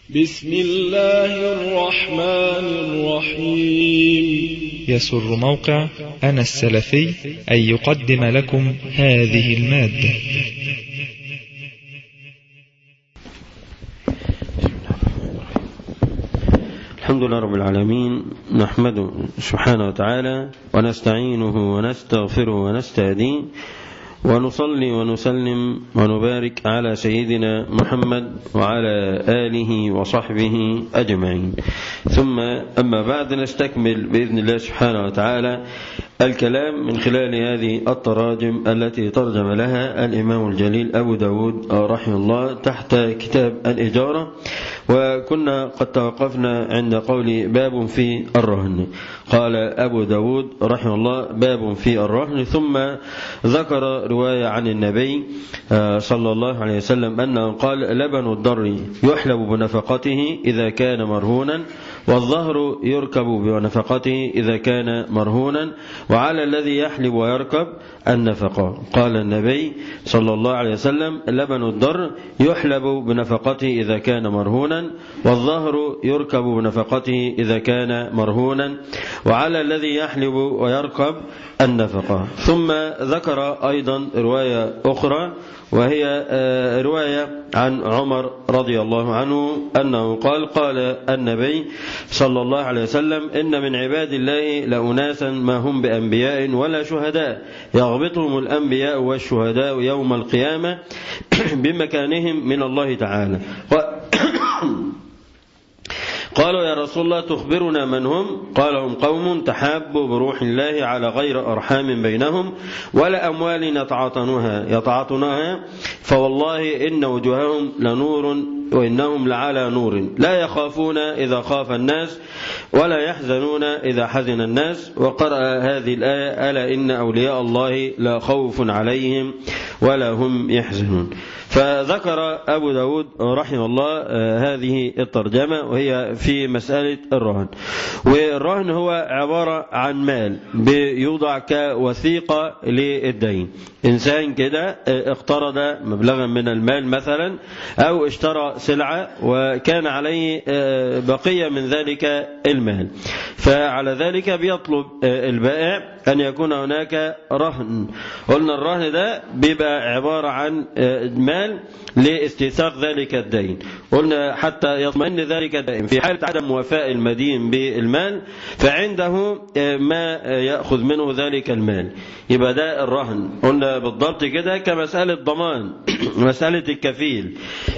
بسم الله الرحمن الرحيم يسر موقع أنا السلفي أن يقدم لكم هذه المادة الحمد لله رب العالمين نحمده سبحانه وتعالى ونستعينه ونستغفره ونستهديه ونصلي ونسلم ونبارك على سيدنا محمد وعلى آله وصحبه أجمعين ثم أما بعد نستكمل بإذن الله سبحانه وتعالى الكلام من خلال هذه التراجم التي ترجم لها الإمام الجليل أبو داود رحمه الله تحت كتاب الإجارة وكنا قد توقفنا عند قول باب في الرهن قال أبو داود رحمه الله باب في الرهن ثم ذكر رواية عن النبي صلى الله عليه وسلم أنه قال لبن الضر يحلب بنفقته إذا كان مرهونا والظهر يركب بنفقته إذا كان مرهونا وعلى الذي يحلب ويركب النفقة قال النبي صلى الله عليه وسلم لبن الضر يحلب بنفقته إذا كان مرهونا والظهر يركب بنفقته إذا كان مرهونا وعلى الذي يحلب ويركب النفقة ثم ذكر أيضا رواية أخرى وهي رواية عن عمر رضي الله عنه أنه قال قال النبي صلى الله عليه وسلم إن من عباد الله لأناسا ما هم بأنبياء ولا شهداء يغبطهم الأنبياء والشهداء يوم القيامة بمكانهم من الله تعالى قالوا يا رسول الله تخبرنا من هم قال هم قوم تحابوا بروح الله على غير أرحام بينهم ولا أموال يتعاطونها يتعاطونها فوالله إن وجوههم لنور وإنهم لعلى نور لا يخافون إذا خاف الناس ولا يحزنون إذا حزن الناس وقرأ هذه الآية ألا إن أولياء الله لا خوف عليهم ولا هم يحزنون فذكر أبو داود رحمه الله هذه الترجمة وهي في مسألة الرهن والرهن هو عبارة عن مال بيوضع كوثيقة للدين إنسان كده اقترض مبلغا من المال مثلا أو اشترى سلعة وكان عليه بقية من ذلك المال فعلى ذلك بيطلب البائع أن يكون هناك رهن قلنا الرهن ده بيبقى عبارة عن مال لاستيثاق ذلك الدين قلنا حتى يطمئن ذلك الدين في حالة عدم وفاء المدين بالمال فعنده ما يأخذ منه ذلك المال يبقى ده الرهن قلنا بالضبط كده كمسألة ضمان مسألة الكفيل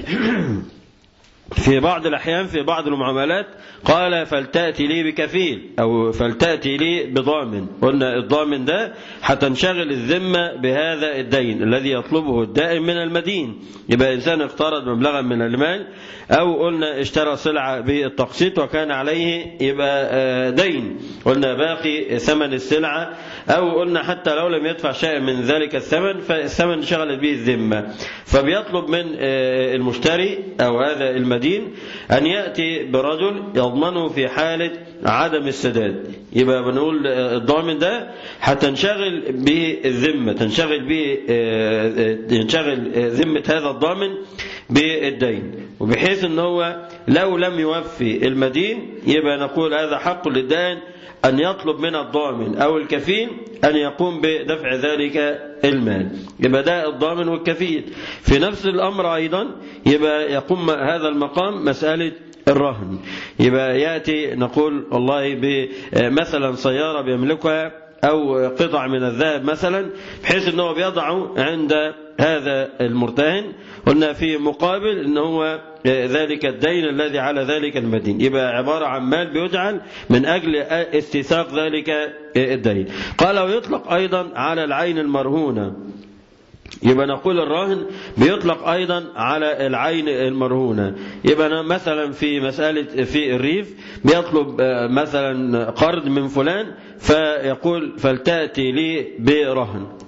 في بعض الأحيان في بعض المعاملات قال فلتأتي لي بكفيل أو فلتأتي لي بضامن قلنا الضامن ده هتنشغل الذمة بهذا الدين الذي يطلبه الدائن من المدين يبقى إنسان اقترض مبلغا من المال أو قلنا اشترى سلعة بالتقسيط وكان عليه يبقى دين قلنا باقي ثمن السلعة أو قلنا حتى لو لم يدفع شيئا من ذلك الثمن فالثمن شغلت به الذمة فبيطلب من المشتري أو هذا المدين أن يأتي برجل يضمنه في حالة عدم السداد يبقى بنقول الضامن ده هتنشغل به الذمة تنشغل به ينشغل ذمة هذا الضامن بالدين وبحيث ان هو لو لم يوفي المدين يبقى نقول هذا حق للدائن أن يطلب من الضامن أو الكفيل أن يقوم بدفع ذلك المال يبقى ده الضامن والكفيل في نفس الأمر أيضا يبقى يقوم هذا المقام مسألة الرهن يبقى يأتي نقول والله بمثلا سيارة بيملكها أو قطع من الذهب مثلا بحيث أنه بيضعه عند هذا المرتهن قلنا في مقابل أنه هو ذلك الدين الذي على ذلك المدين يبقى عبارة عن مال بيجعل من أجل استيثاق ذلك الدين قال ويطلق أيضا على العين المرهونة يبقى نقول الراهن بيطلق أيضا على العين المرهونة يبقى مثلا في مسألة في الريف بيطلب مثلا قرض من فلان فيقول فلتأتي لي برهن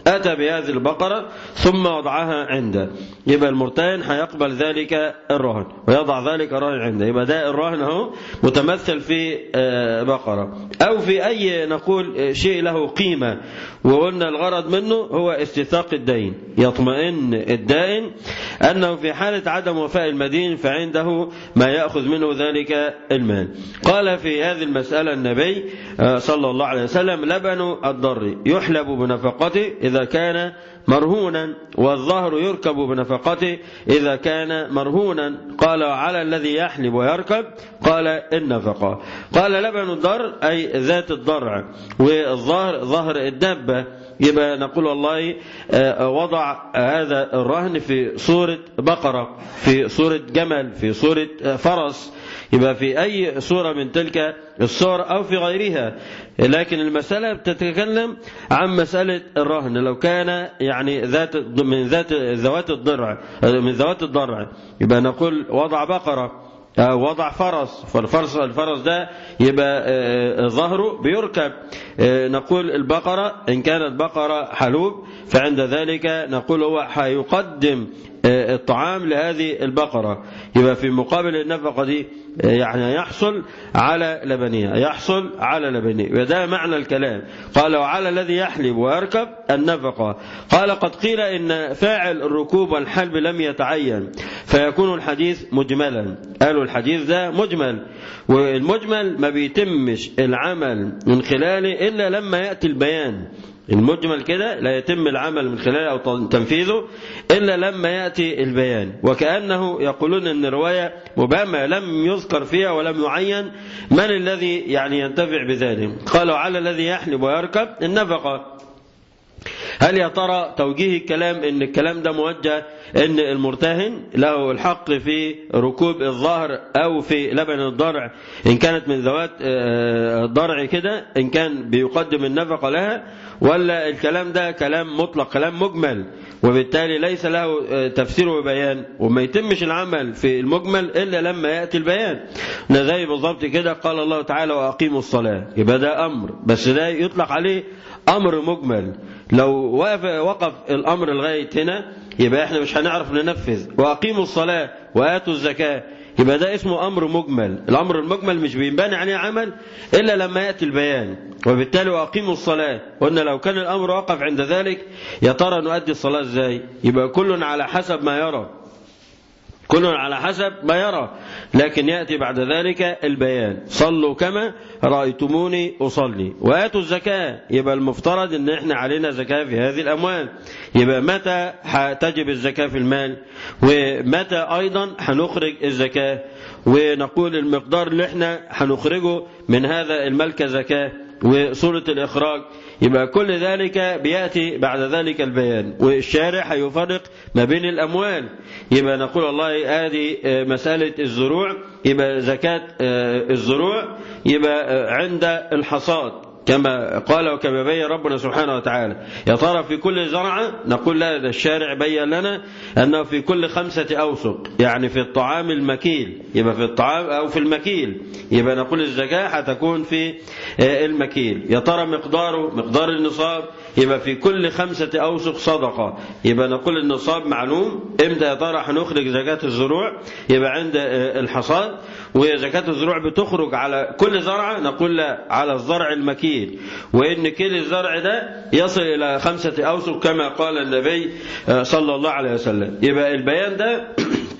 أتى بهذه البقرة ثم وضعها عنده يبقى المرتهن هيقبل ذلك الرهن ويضع ذلك الرهن عنده يبقى ده الرهن اهو متمثل في بقرة أو في أي نقول شيء له قيمة وقلنا الغرض منه هو استثاق الدين يطمئن الدائن أنه في حالة عدم وفاء المدين فعنده ما يأخذ منه ذلك المال قال في هذه المسألة النبي صلى الله عليه وسلم لبن الضر يحلب بنفقته إذا كان مرهونا والظهر يركب بنفقته إذا كان مرهونا قال على الذي يحلب ويركب قال النفقة قال لبن الضر أي ذات الضرع والظهر ظهر الدابة يبقى نقول والله وضع هذا الرهن في صورة بقرة في صورة جمل في صورة فرس يبقى في أي صورة من تلك الصور أو في غيرها لكن المسألة بتتكلم عن مسألة الرهن لو كان يعني ذات من ذات ذوات الضرع من ذوات الضرع يبقى نقول وضع بقرة وضع فرس فالفرس الفرس ده يبقى ظهره بيركب نقول البقرة إن كانت بقرة حلوب فعند ذلك نقول هو هيقدم الطعام لهذه البقرة يبقى في مقابل النفقة دي يعني يحصل على لبنها يحصل على لبنها وده معنى الكلام قال وعلى الذي يحلب ويركب النفقة قال قد قيل إن فاعل الركوب والحلب لم يتعين فيكون الحديث مجملا قالوا الحديث ده مجمل والمجمل ما بيتمش العمل من خلاله إلا لما يأتي البيان المجمل كده لا يتم العمل من خلاله أو تنفيذه إلا لما يأتي البيان وكأنه يقولون أن الرواية مبهمة لم يذكر فيها ولم يعين من الذي يعني ينتفع بذلك قالوا على الذي يحلب ويركب النفقة هل يا ترى توجيه الكلام ان الكلام ده موجه ان المرتهن له الحق في ركوب الظهر او في لبن الضرع ان كانت من ذوات الضرع كده ان كان بيقدم النفقه لها ولا الكلام ده كلام مطلق كلام مجمل وبالتالي ليس له تفسير وبيان وما يتمش العمل في المجمل إلا لما يأتي البيان زي بالضبط كده قال الله تعالى وأقيموا الصلاة يبقى ده أمر بس ده يطلق عليه أمر مجمل لو وقف, وقف الأمر لغاية هنا يبقى احنا مش هنعرف ننفذ وأقيموا الصلاة وآتوا الزكاة يبقى ده اسمه أمر مجمل الأمر المجمل مش بينبني عليه عمل إلا لما يأتي البيان وبالتالي وأقيموا الصلاة قلنا لو كان الأمر وقف عند ذلك يا ترى نؤدي الصلاة إزاي يبقى كل على حسب ما يرى كل على حسب ما يرى لكن يأتي بعد ذلك البيان صلوا كما رأيتموني أصلي وآتوا الزكاة يبقى المفترض ان احنا علينا زكاة في هذه الأموال يبقى متى تجب الزكاة في المال ومتى أيضا هنخرج الزكاة ونقول المقدار اللي احنا هنخرجه من هذا المال كزكاة وصورة الإخراج يبقى كل ذلك بيأتي بعد ذلك البيان والشارع هيفرق ما بين الأموال يبقى نقول الله هذه مسألة الزروع يبقى زكاة الزروع يبقى عند الحصاد كما قال وكما بين ربنا سبحانه وتعالى يا ترى في كل زرعة نقول لا ده الشارع بين لنا أنه في كل خمسة أوسق يعني في الطعام المكيل يبقى في الطعام أو في المكيل يبقى نقول الزكاة هتكون في المكيل يا ترى مقداره مقدار النصاب يبقى في كل خمسة أوسق صدقة يبقى نقول النصاب معلوم امتى يا ترى هنخرج زكاة الزروع يبقى عند الحصاد وزكاة الزروع بتخرج على كل زرعة نقول لا على الزرع المكيل وإن كيل الزرع ده يصل إلى خمسة أوسق كما قال النبي صلى الله عليه وسلم يبقى البيان ده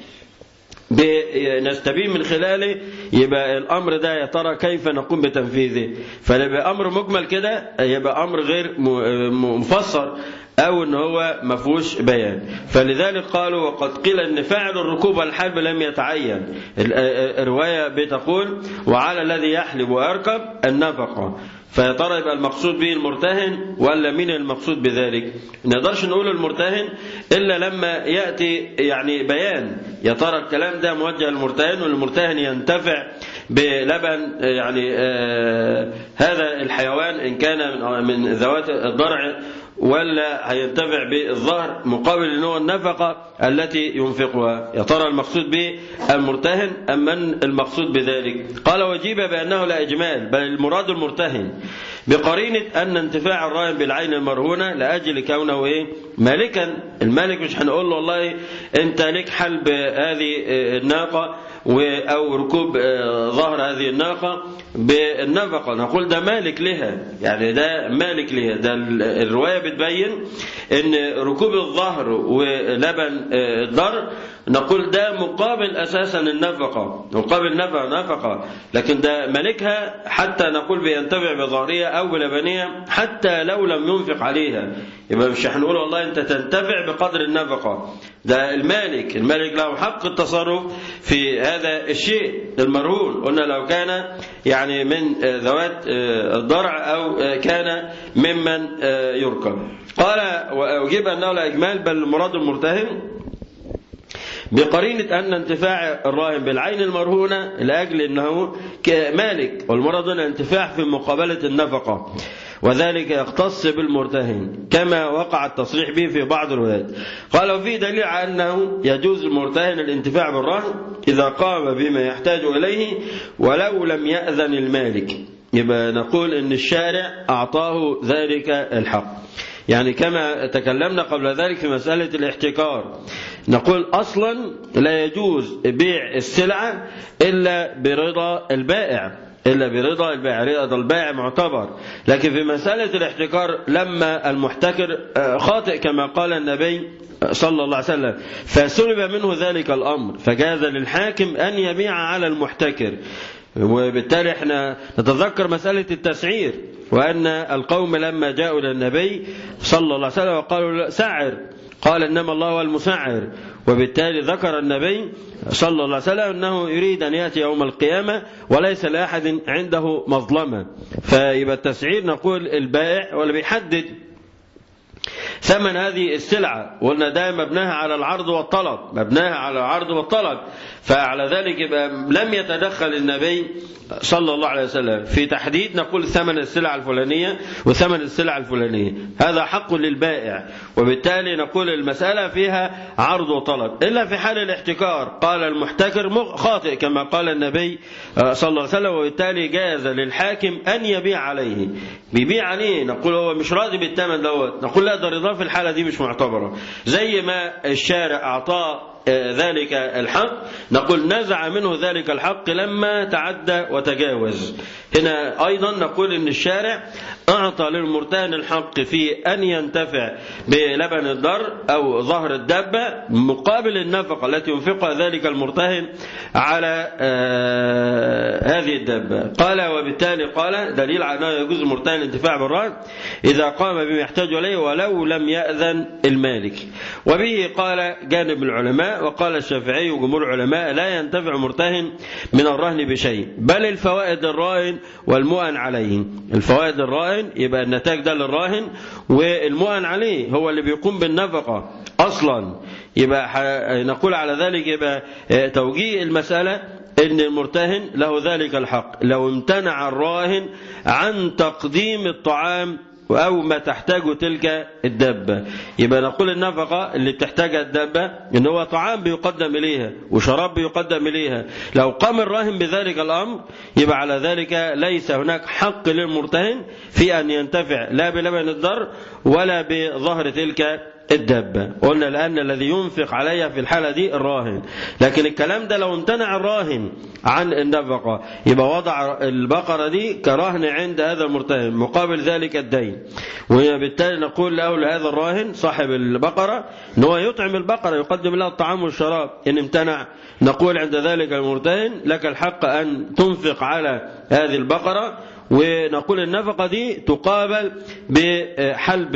نستبين من خلاله يبقى الامر ده يا ترى كيف نقوم بتنفيذه فيبقى امر مجمل كده يبقى امر غير مفسر او ان هو ما فيهوش بيان فلذلك قالوا وقد قيل ان فاعل الركوب والحلب لم يتعين الروايه بتقول وعلى الذي يحلب ويركب النفقه فيا ترى يبقى المقصود به المرتهن ولا مين المقصود بذلك ما نقدرش نقول المرتهن الا لما ياتي يعني بيان يا ترى الكلام ده موجه للمرتهن والمرتهن ينتفع بلبن يعني آه هذا الحيوان ان كان من, من ذوات الضرع ولا هينتفع بالظهر مقابل ان هو النفقه التي ينفقها يا ترى المقصود به المرتهن ام من المقصود بذلك قال وجيب بانه لا اجمال بل المراد المرتهن بقرينة أن انتفاع الراهن بالعين المرهونة لأجل كونه إيه مالكا المالك مش هنقول له والله أنت لك حلب هذه الناقة أو ركوب ظهر هذه الناقة بالنفقة نقول ده مالك لها يعني ده مالك لها ده الرواية بتبين أن ركوب الظهر ولبن الضر نقول ده مقابل أساسا النفقة مقابل نفقة نفقة لكن ده مالكها حتى نقول بينتفع بظهرها أو بلبنها حتى لو لم ينفق عليها يبقى مش هنقول والله أنت تنتفع بقدر النفقة ده المالك المالك له حق التصرف في هذا الشيء المرهون قلنا لو كان يعني من ذوات الضرع أو كان ممن يركب قال وأجيب أنه لا إجمال بل المراد المرتهن بقرينة أن انتفاع الراهن بالعين المرهونة لأجل أنه مالك والمراد هنا انتفاع في مقابلة النفقة وذلك يختص بالمرتهن كما وقع التصريح به في بعض الروايات قال وفي دليل على أنه يجوز المرتهن الانتفاع بالرهن إذا قام بما يحتاج إليه ولو لم يأذن المالك يبقى نقول أن الشارع أعطاه ذلك الحق يعني كما تكلمنا قبل ذلك في مسألة الاحتكار نقول أصلا لا يجوز بيع السلعة إلا برضا البائع إلا برضا البائع رضا البائع معتبر لكن في مسألة الاحتكار لما المحتكر خاطئ كما قال النبي صلى الله عليه وسلم فسلب منه ذلك الأمر فجاز للحاكم أن يبيع على المحتكر وبالتالي احنا نتذكر مسألة التسعير وأن القوم لما جاءوا إلى النبي صلى الله عليه وسلم وقالوا سعر قال إنما الله هو المسعر وبالتالي ذكر النبي صلى الله عليه وسلم أنه يريد أن يأتي يوم القيامة وليس لأحد عنده مظلمة فيبقى التسعير نقول البائع ولا بيحدد ثمن هذه السلعة وقلنا ده مبناها على العرض والطلب مبناها على العرض والطلب فعلى ذلك يبقى لم يتدخل النبي صلى الله عليه وسلم في تحديد نقول ثمن السلعة الفلانية وثمن السلعة الفلانية هذا حق للبائع وبالتالي نقول المسألة فيها عرض وطلب إلا في حال الاحتكار قال المحتكر خاطئ كما قال النبي صلى الله عليه وسلم وبالتالي جاز للحاكم أن يبيع عليه بيبيع عليه نقول هو مش راضي بالثمن دوت نقول لا ده الرضا في الحالة دي مش معتبرة زي ما الشارع أعطاه ذلك الحق نقول نزع منه ذلك الحق لما تعدى وتجاوز هنا أيضا نقول أن الشارع أعطى للمرتهن الحق في أن ينتفع بلبن الدر أو ظهر الدابة مقابل النفقة التي ينفقها ذلك المرتهن على هذه الدابة قال وبالتالي قال دليل على أنه يجوز المرتهن الانتفاع بالرهن إذا قام بما يحتاج إليه ولو لم يأذن المالك وبه قال جانب العلماء وقال الشافعي وجمهور العلماء لا ينتفع مرتهن من الرهن بشيء بل الفوائد الراهن والمؤن عليه الفوائد الراهن يبقى النتاج ده للراهن والمؤن عليه هو اللي بيقوم بالنفقة أصلا يبقى نقول على ذلك يبقى توجيه المسألة ان المرتهن له ذلك الحق لو امتنع الراهن عن تقديم الطعام أو ما تحتاجه تلك الدابة يبقى نقول النفقة اللي بتحتاجها الدابة إن هو طعام بيقدم إليها وشراب بيقدم إليها لو قام الراهن بذلك الأمر يبقى على ذلك ليس هناك حق للمرتهن في أن ينتفع لا بلبن الضر ولا بظهر تلك الدابة قلنا لأن الذي ينفق عليها في الحالة دي الراهن لكن الكلام ده لو امتنع الراهن عن النفقة يبقى وضع البقرة دي كرهن عند هذا المرتهن مقابل ذلك الدين وبالتالي نقول له لهذا الراهن صاحب البقرة ان هو يطعم البقرة يقدم لها الطعام والشراب إن امتنع نقول عند ذلك المرتهن لك الحق أن تنفق على هذه البقرة ونقول النفقة دي تقابل بحلب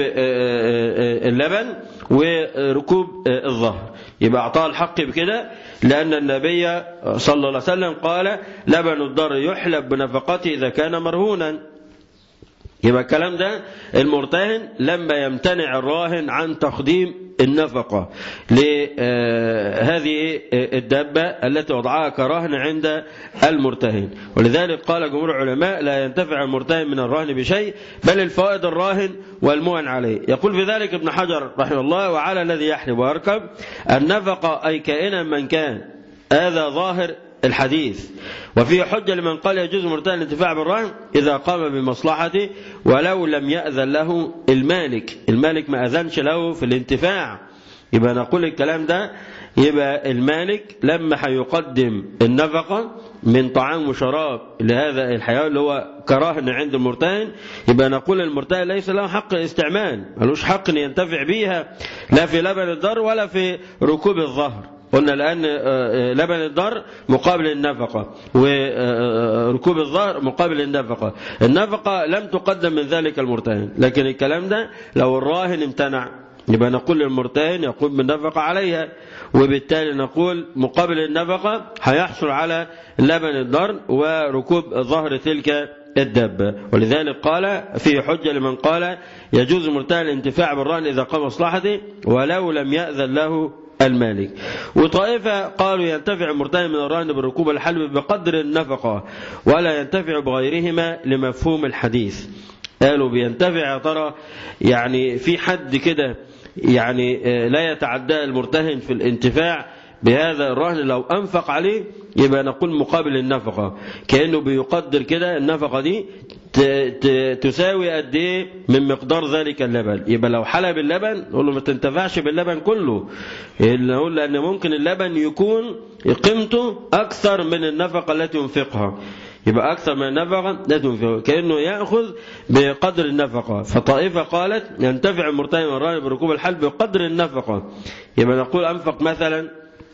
اللبن وركوب الظهر يبقى أعطاه الحق بكده لأن النبي صلى الله عليه وسلم قال لبن الضر يحلب بنفقته إذا كان مرهونا يبقى الكلام ده المرتهن لما يمتنع الراهن عن تقديم النفقة لهذه الدابة التي وضعها كرهن عند المرتهن ولذلك قال جمهور العلماء لا ينتفع المرتهن من الرهن بشيء بل الفوائد الراهن والمؤن عليه يقول في ذلك ابن حجر رحمه الله وعلى الذي يحلب ويركب النفقة أي كائنا من كان هذا ظاهر الحديث وفيه حجة لمن قال يجوز مرتهن الانتفاع بالرهن إذا قام بمصلحته ولو لم يأذن له المالك المالك ما أذنش له في الانتفاع يبقى نقول الكلام ده يبقى المالك لما هيقدم النفقة من طعام وشراب لهذا الحيوان اللي هو كراهن عند المرتهن يبقى نقول المرتهن ليس له حق الاستعمال ملوش حق ان ينتفع بيها لا في لبن الدر ولا في ركوب الظهر قلنا لأن لبن الدر مقابل النفقة وركوب الظهر مقابل النفقة النفقة لم تقدم من ذلك المرتهن لكن الكلام ده لو الراهن امتنع يبقى نقول للمرتهن يقوم بالنفقة عليها وبالتالي نقول مقابل النفقة هيحصل على لبن الضر وركوب ظهر تلك الدابة ولذلك قال في حجة لمن قال يجوز المرتهن الانتفاع بالرهن إذا قام مصلحته ولو لم يأذن له المالك وطائفة قالوا ينتفع المرتهن من الرهن بالركوب الحلب بقدر النفقة ولا ينتفع بغيرهما لمفهوم الحديث قالوا بينتفع يا ترى يعني في حد كده يعني لا يتعدى المرتهن في الانتفاع بهذا الرهن لو أنفق عليه يبقى نقول مقابل النفقة كأنه بيقدر كده النفقة دي تساوي قد ايه من مقدار ذلك اللبن يبقى لو حلب اللبن نقول له ما تنتفعش باللبن كله نقول لأن ممكن اللبن يكون قيمته أكثر من النفقة التي ينفقها يبقى أكثر من النفقة لا تنفقه كأنه يأخذ بقدر النفقة فطائفة قالت ينتفع المرتهن والراهن بركوب الحلب بقدر النفقة يبقى نقول أنفق مثلا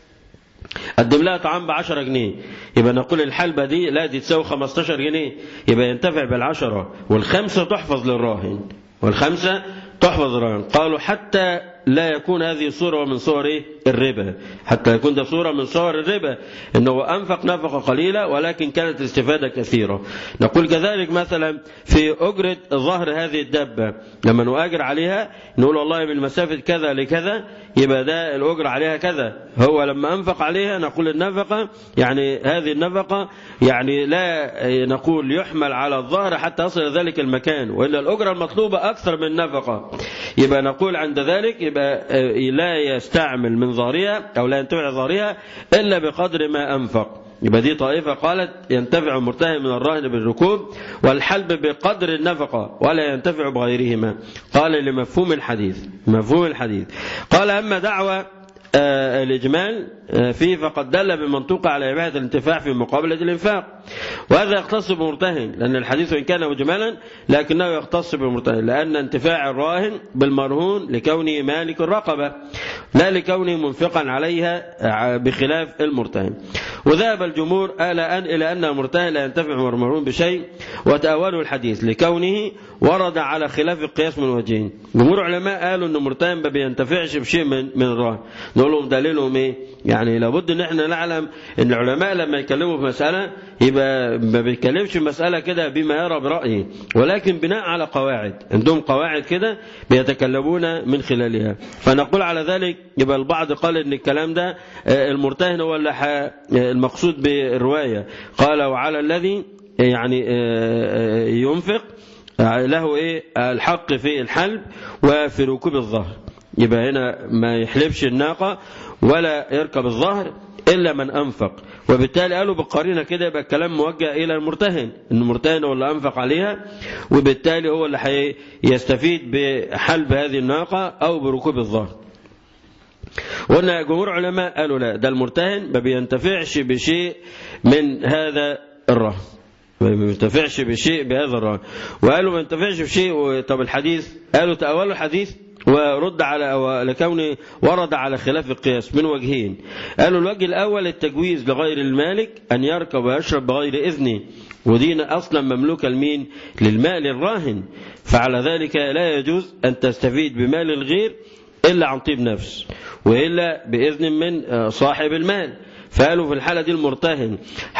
قدم لها طعام ب 10 جنيه يبقى نقول الحلبة دي لا دي تساوي 15 جنيه يبقى ينتفع بالعشرة والخمسة تحفظ للراهن والخمسة تحفظ الراهن قالوا حتى لا يكون هذه صورة من صور الربا حتى يكون ده صورة من صور الربا انه انفق نفقة قليلة ولكن كانت الاستفادة كثيرة نقول كذلك مثلا في أجرة ظهر هذه الدابة لما نؤجر عليها نقول والله من مسافة كذا لكذا يبقى ده الأجر عليها كذا هو لما أنفق عليها نقول النفقة يعني هذه النفقة يعني لا نقول يحمل على الظهر حتى يصل ذلك المكان وإلا الأجرة المطلوبة أكثر من النفقة يبقى نقول عند ذلك يبقى لا يستعمل من ظهرها أو لا ينتفع ظهرها إلا بقدر ما أنفق يبقى دي طائفة قالت ينتفع المرتهن من الراهن بالركوب والحلب بقدر النفقة ولا ينتفع بغيرهما قال لمفهوم الحديث مفهوم الحديث قال أما دعوة آه الإجمال آه فيه فقد دل بمنطوق على إباحة الانتفاع في مقابلة الإنفاق وهذا يختص بالمرتهن لأن الحديث إن كان مجملا لكنه يختص بالمرتهن لأن انتفاع الراهن بالمرهون لكونه مالك الرقبة لا لكونه منفقا عليها بخلاف المرتهن وذهب الجمهور آلاء إلى أن المرتهن لا ينتفع مرمرون بشيء وتأولوا الحديث لكونه ورد على خلاف القياس من وجهين جمهور علماء قالوا أن المرتهن ما بينتفعش بشيء من من الراهن نقول لهم دليلهم إيه يعني لابد ان احنا نعلم ان العلماء لما يكلموا في مسألة يبقى ما بيتكلمش في مسألة كده بما يرى برأيه ولكن بناء على قواعد عندهم قواعد كده بيتكلمون من خلالها فنقول على ذلك يبقى البعض قال ان الكلام ده المرتهن هو اللي المقصود بالرواية قال وعلى الذي يعني ينفق له ايه الحق في الحلب وفي ركوب الظهر يبقى هنا ما يحلبش الناقة ولا يركب الظهر إلا من أنفق وبالتالي قالوا بالقرينة كده يبقى الكلام موجه إلى المرتهن إن المرتهن هو اللي أنفق عليها وبالتالي هو اللي يستفيد بحلب هذه الناقة أو بركوب الظهر وقلنا جمهور علماء قالوا لا ده المرتهن ما بينتفعش بشيء من هذا الرهن ما بينتفعش بشيء بهذا الرهن وقالوا ما ينتفعش بشيء طب الحديث قالوا تأولوا الحديث ورد على لكونه ورد على خلاف القياس من وجهين قالوا الوجه الأول التجويز لغير المالك أن يركب ويشرب بغير إذنه ودين أصلا مملوكة لمين للمال الراهن فعلى ذلك لا يجوز أن تستفيد بمال الغير إلا عن طيب نفس وإلا بإذن من صاحب المال فقالوا في الحالة دي المرتهن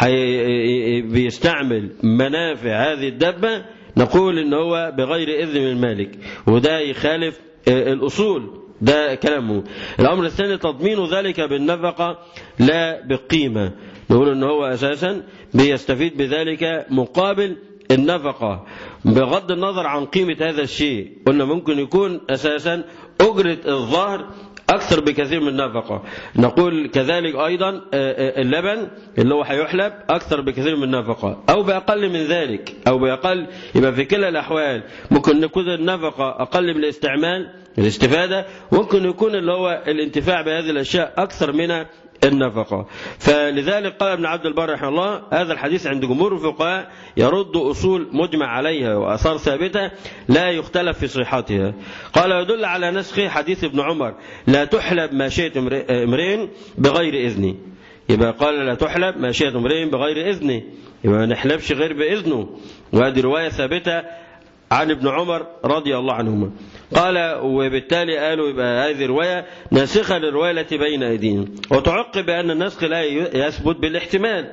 بيستعمل منافع هذه الدبة نقول ان هو بغير إذن من المالك وده يخالف الأصول ده كلامه الأمر الثاني تضمين ذلك بالنفقة لا بالقيمة نقول ان هو أساسا بيستفيد بذلك مقابل النفقة بغض النظر عن قيمة هذا الشيء قلنا ممكن يكون أساسا أجرة الظهر أكثر بكثير من النفقة نقول كذلك أيضا اللبن اللي هو هيحلب أكثر بكثير من النفقة أو بأقل من ذلك أو بأقل يبقى في كلا الأحوال ممكن نكون النفقة أقل من الاستعمال الاستفادة ممكن يكون اللي هو الانتفاع بهذه الأشياء أكثر من النفقة فلذلك قال ابن عبد البر رحمه الله هذا الحديث عند جمهور الفقهاء يرد أصول مجمع عليها وأثار ثابتة لا يختلف في صحتها قال يدل على نسخ حديث ابن عمر لا تحلب ماشية امرئ بغير إذنه يبقى قال لا تحلب ماشية امرئ بغير إذنه يبقى ما نحلبش غير بإذنه وهذه رواية ثابتة عن ابن عمر رضي الله عنهما قال وبالتالي قالوا يبقى هذه رواية ناسخة للرواية التي بين أيدينا وتعقب بأن النسخ لا يثبت بالاحتمال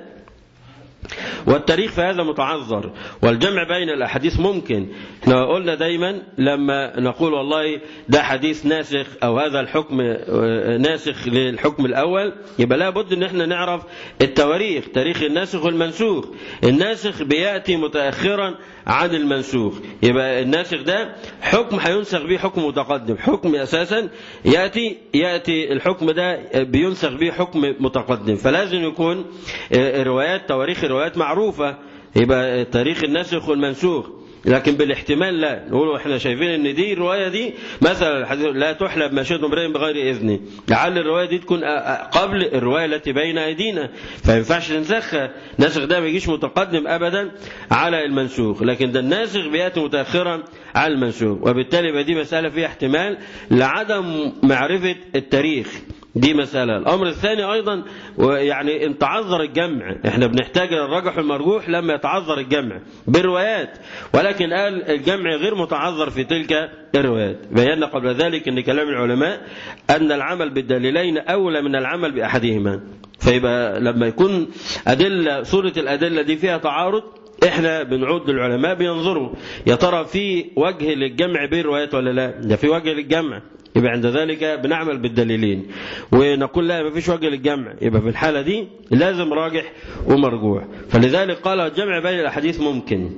والتاريخ في هذا متعذر والجمع بين الأحاديث ممكن احنا قلنا دايما لما نقول والله ده حديث ناسخ أو هذا الحكم ناسخ للحكم الأول يبقى لابد ان احنا نعرف التواريخ تاريخ الناسخ والمنسوخ الناسخ بيأتي متأخرا عن المنسوخ يبقى الناسخ ده حكم هينسخ به حكم متقدم حكم أساسا يأتي يأتي الحكم ده بينسخ به حكم متقدم فلازم يكون روايات تواريخ الروايات معروفة يبقى تاريخ الناسخ والمنسوخ لكن بالاحتمال لا نقول احنا شايفين ان دي الروايه دي مثلا لا تحلب ماشيه امرئ بغير اذنه لعل الروايه دي تكون قبل الروايه التي بين ايدينا فما ينفعش ننسخها الناسخ ده ما يجيش متقدم ابدا على المنسوخ لكن ده الناسخ بياتي متاخرا على المنسوخ وبالتالي يبقى دي مساله فيها احتمال لعدم معرفه التاريخ دي مسألة الأمر الثاني أيضا يعني ان تعذر الجمع احنا بنحتاج الرجح المرجوح لما يتعذر الجمع بالروايات ولكن قال الجمع غير متعذر في تلك الروايات بينا قبل ذلك ان كلام العلماء أن العمل بالدليلين أولى من العمل بأحدهما فيبقى لما يكون أدلة صورة الأدلة دي فيها تعارض احنا بنعود للعلماء بينظروا يا ترى في وجه للجمع بين الروايات ولا لا ده في وجه للجمع يبقى عند ذلك بنعمل بالدليلين ونقول لا ما فيش وجه للجمع يبقى في الحالة دي لازم راجح ومرجوح فلذلك قال الجمع بين الأحاديث ممكن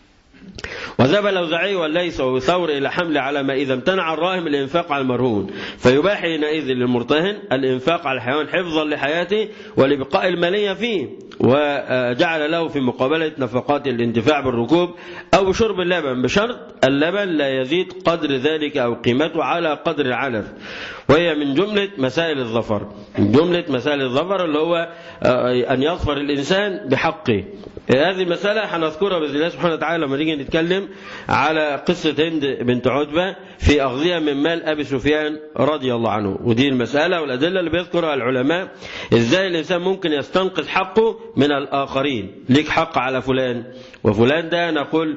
وذهب الأوزاعي والليث وثور إلى حمل على ما إذا امتنع الراهن الإنفاق على المرهون فيباح حينئذ للمرتهن الإنفاق على الحيوان حفظا لحياته ولبقاء المالية فيه وجعل له في مقابلة نفقات الانتفاع بالركوب أو شرب اللبن بشرط اللبن لا يزيد قدر ذلك أو قيمته على قدر العلف وهي من جملة مسائل الظفر من جملة مسائل الظفر اللي هو أن يظفر الإنسان بحقه هذه المسألة هنذكرها بإذن الله سبحانه وتعالى لما نيجي نتكلم على قصة هند بنت عتبة في أغذية من مال أبي سفيان رضي الله عنه ودي المسألة والأدلة اللي بيذكرها العلماء إزاي الإنسان ممكن يستنقذ حقه من الآخرين ليك حق على فلان وفلان ده نقول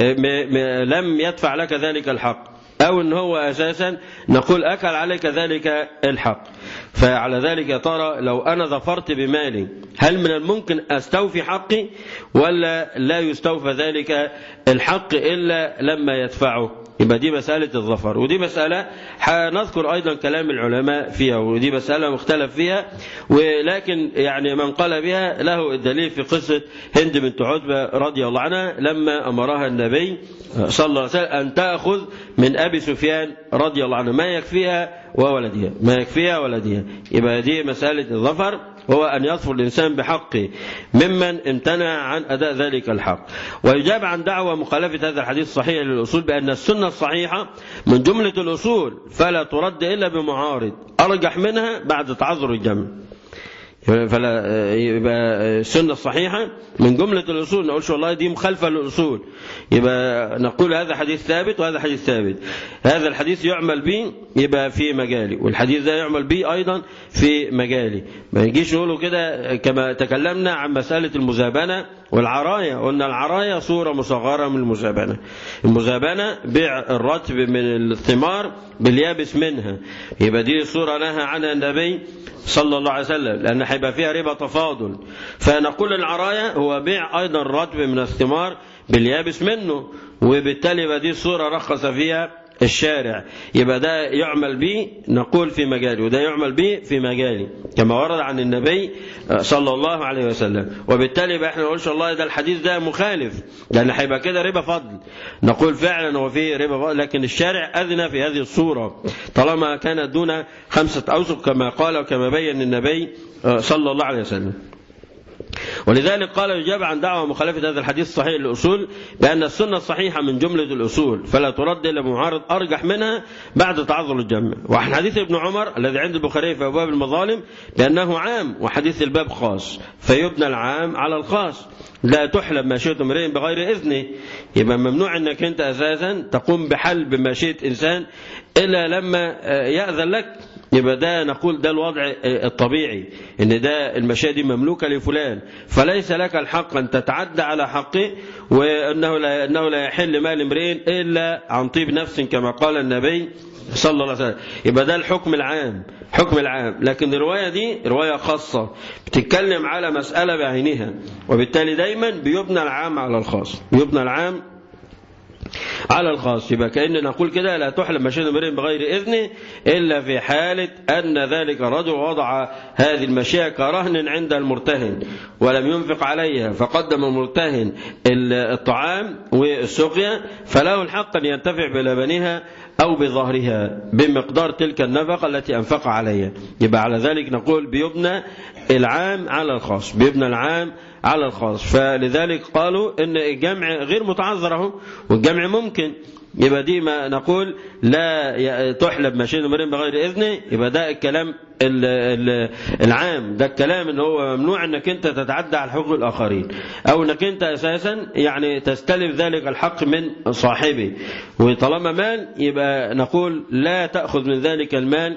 لم يدفع لك ذلك الحق أو أن هو أساسا نقول أكل عليك ذلك الحق فعلى ذلك يا ترى لو أنا ظفرت بمالي هل من الممكن أستوفي حقي ولا لا يستوفى ذلك الحق إلا لما يدفعه يبقى دي مسألة الظفر ودي مسألة هنذكر أيضا كلام العلماء فيها ودي مسألة مختلف فيها ولكن يعني من قال بها له الدليل في قصة هند بنت عتبة رضي الله عنها لما أمرها النبي صلى الله عليه وسلم أن تأخذ من أبي سفيان رضي الله عنه ما يكفيها وولدها ما يكفيها ولدها يبقى دي مسألة الظفر هو أن يظفر الإنسان بحقه ممن امتنع عن أداء ذلك الحق ويجاب عن دعوة مخالفة هذا الحديث الصحيح للأصول بأن السنة الصحيحة من جملة الأصول فلا ترد إلا بمعارض أرجح منها بعد تعذر الجمع فلا يبقى السنة الصحيحة من جملة الأصول نقولش والله دي مخالفة للأصول يبقى نقول هذا حديث ثابت وهذا حديث ثابت هذا الحديث يعمل به يبقى في مجالي والحديث ده يعمل به أيضا في مجالي ما يجيش نقوله كده كما تكلمنا عن مسألة المزابنة والعراية قلنا العراية صورة مصغرة من المزابنة المزابنة بيع الرطب من الثمار باليابس منها يبقى دي صورة نهى عنها النبي صلى الله عليه وسلم لأن هيبقى فيها ربا تفاضل فنقول العراية هو بيع أيضا الرطب من الثمار باليابس منه وبالتالي يبقى دي الصورة رخص فيها الشارع يبقى ده يعمل به نقول في مجالي وده يعمل به في مجالي كما ورد عن النبي صلى الله عليه وسلم وبالتالي بقى احنا نقولش والله ده الحديث ده مخالف لان هيبقى كده ربا فضل نقول فعلا هو فيه ربا فضل لكن الشارع اذن في هذه الصوره طالما كانت دون خمسه اوسق كما قال وكما بين النبي صلى الله عليه وسلم ولذلك قال يجاب عن دعوة مخالفة هذا الحديث الصحيح للأصول بأن السنة الصحيحة من جملة الأصول فلا ترد إلا بمعارض أرجح منها بعد تعذر الجمع وعن حديث ابن عمر الذي عند البخاري في أبواب المظالم بأنه عام وحديث الباب خاص فيبنى العام على الخاص لا تحلب ماشية امرئ بغير إذنه يبقى ممنوع أنك أنت أساسا تقوم بحلب ماشية إنسان إلا لما يأذن لك يبقى ده نقول ده الوضع الطبيعي ان ده المشاة دي مملوكة لفلان فليس لك الحق ان تتعدى على حقه وانه لا, أنه لا يحل مال امرئ الا عن طيب نفس كما قال النبي صلى الله عليه وسلم يبقى ده الحكم العام حكم العام لكن الرواية دي رواية خاصة بتتكلم على مسألة بعينها وبالتالي دايما بيبنى العام على الخاص بيبنى العام على الخاص يبقى كأن نقول كده لا تحلم مشيئة امرئ بغير إذنه إلا في حالة أن ذلك الرجل وضع هذه المشيئة كرهن عند المرتهن ولم ينفق عليها فقدم المرتهن الطعام والسقيا فله الحق أن ينتفع بلبنها أو بظهرها بمقدار تلك النفقة التي أنفق عليها يبقى على ذلك نقول بيبنى العام على الخاص بيبنى العام على الخاص فلذلك قالوا ان الجمع غير متعذر اهو والجمع ممكن يبقى دي ما نقول لا تحلب ماشين امرئ بغير اذنه يبقى ده الكلام العام ده الكلام ان هو ممنوع انك انت تتعدى على حقوق الاخرين او انك انت اساسا يعني تستلف ذلك الحق من صاحبه وطالما مال يبقى نقول لا تاخذ من ذلك المال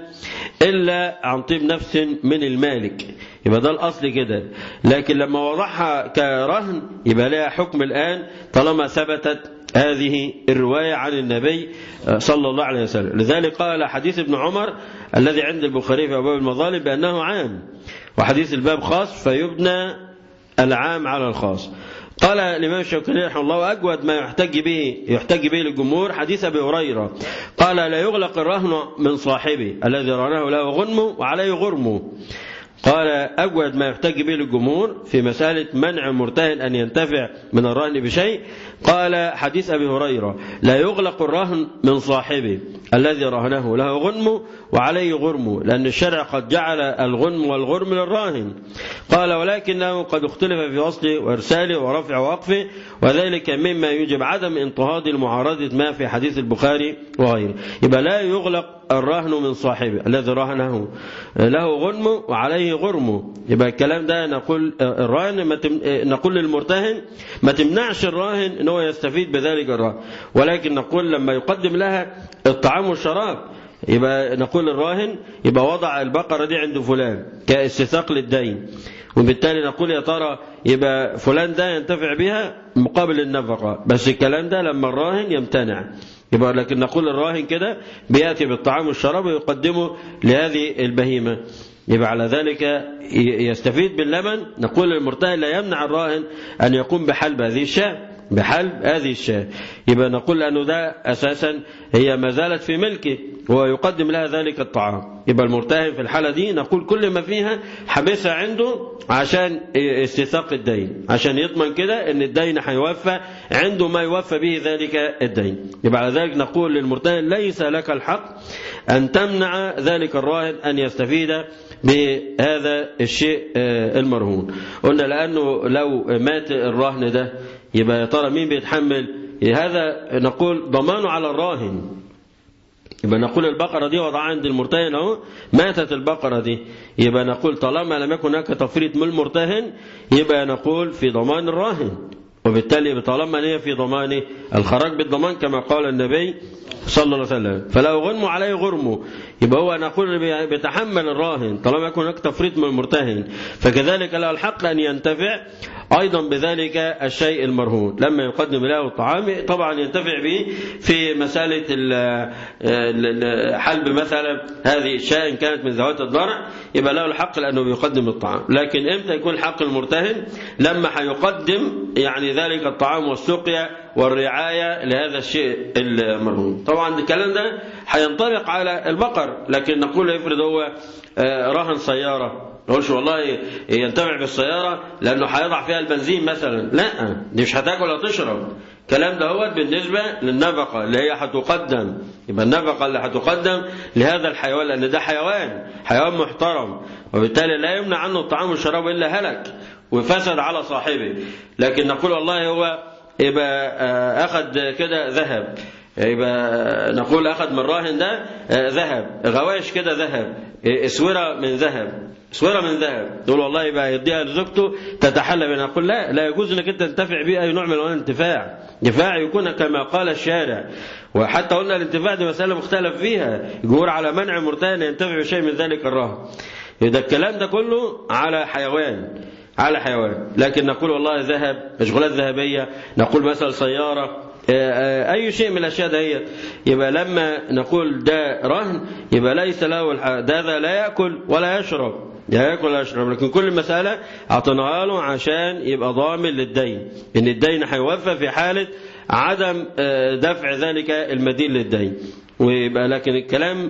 الا عن طيب نفس من المالك يبقى ده الاصل كده لكن لما وضعها كرهن يبقى لها حكم الان طالما ثبتت هذه الرواية عن النبي صلى الله عليه وسلم لذلك قال حديث ابن عمر الذي عند البخاري في أبواب المظالم بأنه عام وحديث الباب خاص فيبنى العام على الخاص قال الإمام الشوكاني رحمه الله أجود ما يحتج به يحتج به للجمهور حديث أبي هريرة قال لا يغلق الرهن من صاحبه الذي رهنه له غنمه وعليه غرمه قال أجود ما يحتج به الجمهور في مسألة منع المرتهن أن ينتفع من الرهن بشيء قال حديث أبي هريرة لا يغلق الرهن من صاحبه الذي رهنه له غنمه وعليه غرمه لأن الشرع قد جعل الغنم والغرم للراهن قال ولكنه قد اختلف في وصله وإرساله ورفع وقفه وذلك مما يوجب عدم انتهاض المعارضة ما في حديث البخاري وغيره يبقى لا يغلق الرهن من صاحبه الذي رهنه له غنمه وعليه غرمه يبقى الكلام ده نقول الراهن ما تم... نقول للمرتهن ما تمنعش الراهن ان هو يستفيد بذلك الرهن ولكن نقول لما يقدم لها الطعام والشراب يبقى نقول الراهن يبقى وضع البقرة دي عند فلان كاستثاق للدين وبالتالي نقول يا ترى يبقى فلان ده ينتفع بها مقابل النفقة بس الكلام ده لما الراهن يمتنع يبقى لكن نقول الراهن كده بيأتي بالطعام والشراب ويقدمه لهذه البهيمة يبقى على ذلك يستفيد باللبن نقول للمرتهن لا يمنع الراهن أن يقوم بحلب هذه الشاة بحلب هذه الشاة يبقى نقول أنه ده أساسا هي ما زالت في ملكه ويقدم لها ذلك الطعام يبقى المرتهن في الحالة دي نقول كل ما فيها حبسها عنده عشان استثاق الدين عشان يضمن كده ان الدين هيوفى عنده ما يوفى به ذلك الدين يبقى على ذلك نقول للمرتهن ليس لك الحق أن تمنع ذلك الراهن أن يستفيد بهذا الشيء المرهون قلنا لأنه لو مات الراهن ده يبقى يا ترى مين بيتحمل هذا نقول ضمانه على الراهن يبقى نقول البقرة دي وضعها عند المرتهن اهو ماتت البقرة دي يبقى نقول طالما لم يكن هناك تفريط من المرتهن يبقى نقول في ضمان الراهن وبالتالي طالما هي في ضمانه الخراج بالضمان كما قال النبي صلى الله عليه وسلم فلو غنموا عليه غرمه يبقى هو نقول بيتحمل الراهن طالما يكون هناك تفريط من المرتهن فكذلك له الحق أن ينتفع أيضا بذلك الشيء المرهون لما يقدم له الطعام طبعا ينتفع به في مسألة حلب مثلا هذه الشاة إن كانت من ذوات الضرع يبقى له الحق لأنه بيقدم الطعام لكن إمتى يكون حق المرتهن لما هيقدم يعني ذلك الطعام والسقيا والرعاية لهذا الشيء المرهون طبعا الكلام ده هينطبق على البقر لكن نقول افرض هو رهن سيارة نقولش والله ينتفع بالسيارة لأنه هيضع فيها البنزين مثلا لا دي مش هتاكل ولا تشرب الكلام ده هو بالنسبة للنفقة اللي هي هتقدم يبقى النفقة اللي هتقدم لهذا الحيوان لأن ده حيوان حيوان محترم وبالتالي لا يمنع عنه الطعام والشراب إلا هلك وفسد على صاحبه لكن نقول والله هو يبقى أخذ كده ذهب يبقى نقول أخذ من الراهن ده ذهب غواش كده ذهب اسورة من ذهب اسورة من ذهب تقول والله يبقى يديها لزوجته تتحلى منها نقول لا لا يجوز انك انت تنتفع بيه اي نوع من انواع الانتفاع انتفاع يكون كما قال الشارع وحتى قلنا الانتفاع دي مسألة مختلف فيها يجور على منع مرتهن ينتفع بشيء من ذلك الرهن ده الكلام ده كله على حيوان على حيوان لكن نقول والله ذهب مشغولات ذهبية نقول مثلا سيارة أي شيء من الأشياء دهيت يبقى لما نقول ده رهن يبقى ليس له ده, ده لا يأكل ولا يشرب لا يأكل ولا يشرب لكن كل المسألة أعطيناها له عشان يبقى ضامن للدين إن الدين هيوفى في حالة عدم دفع ذلك المدين للدين ويبقى لكن الكلام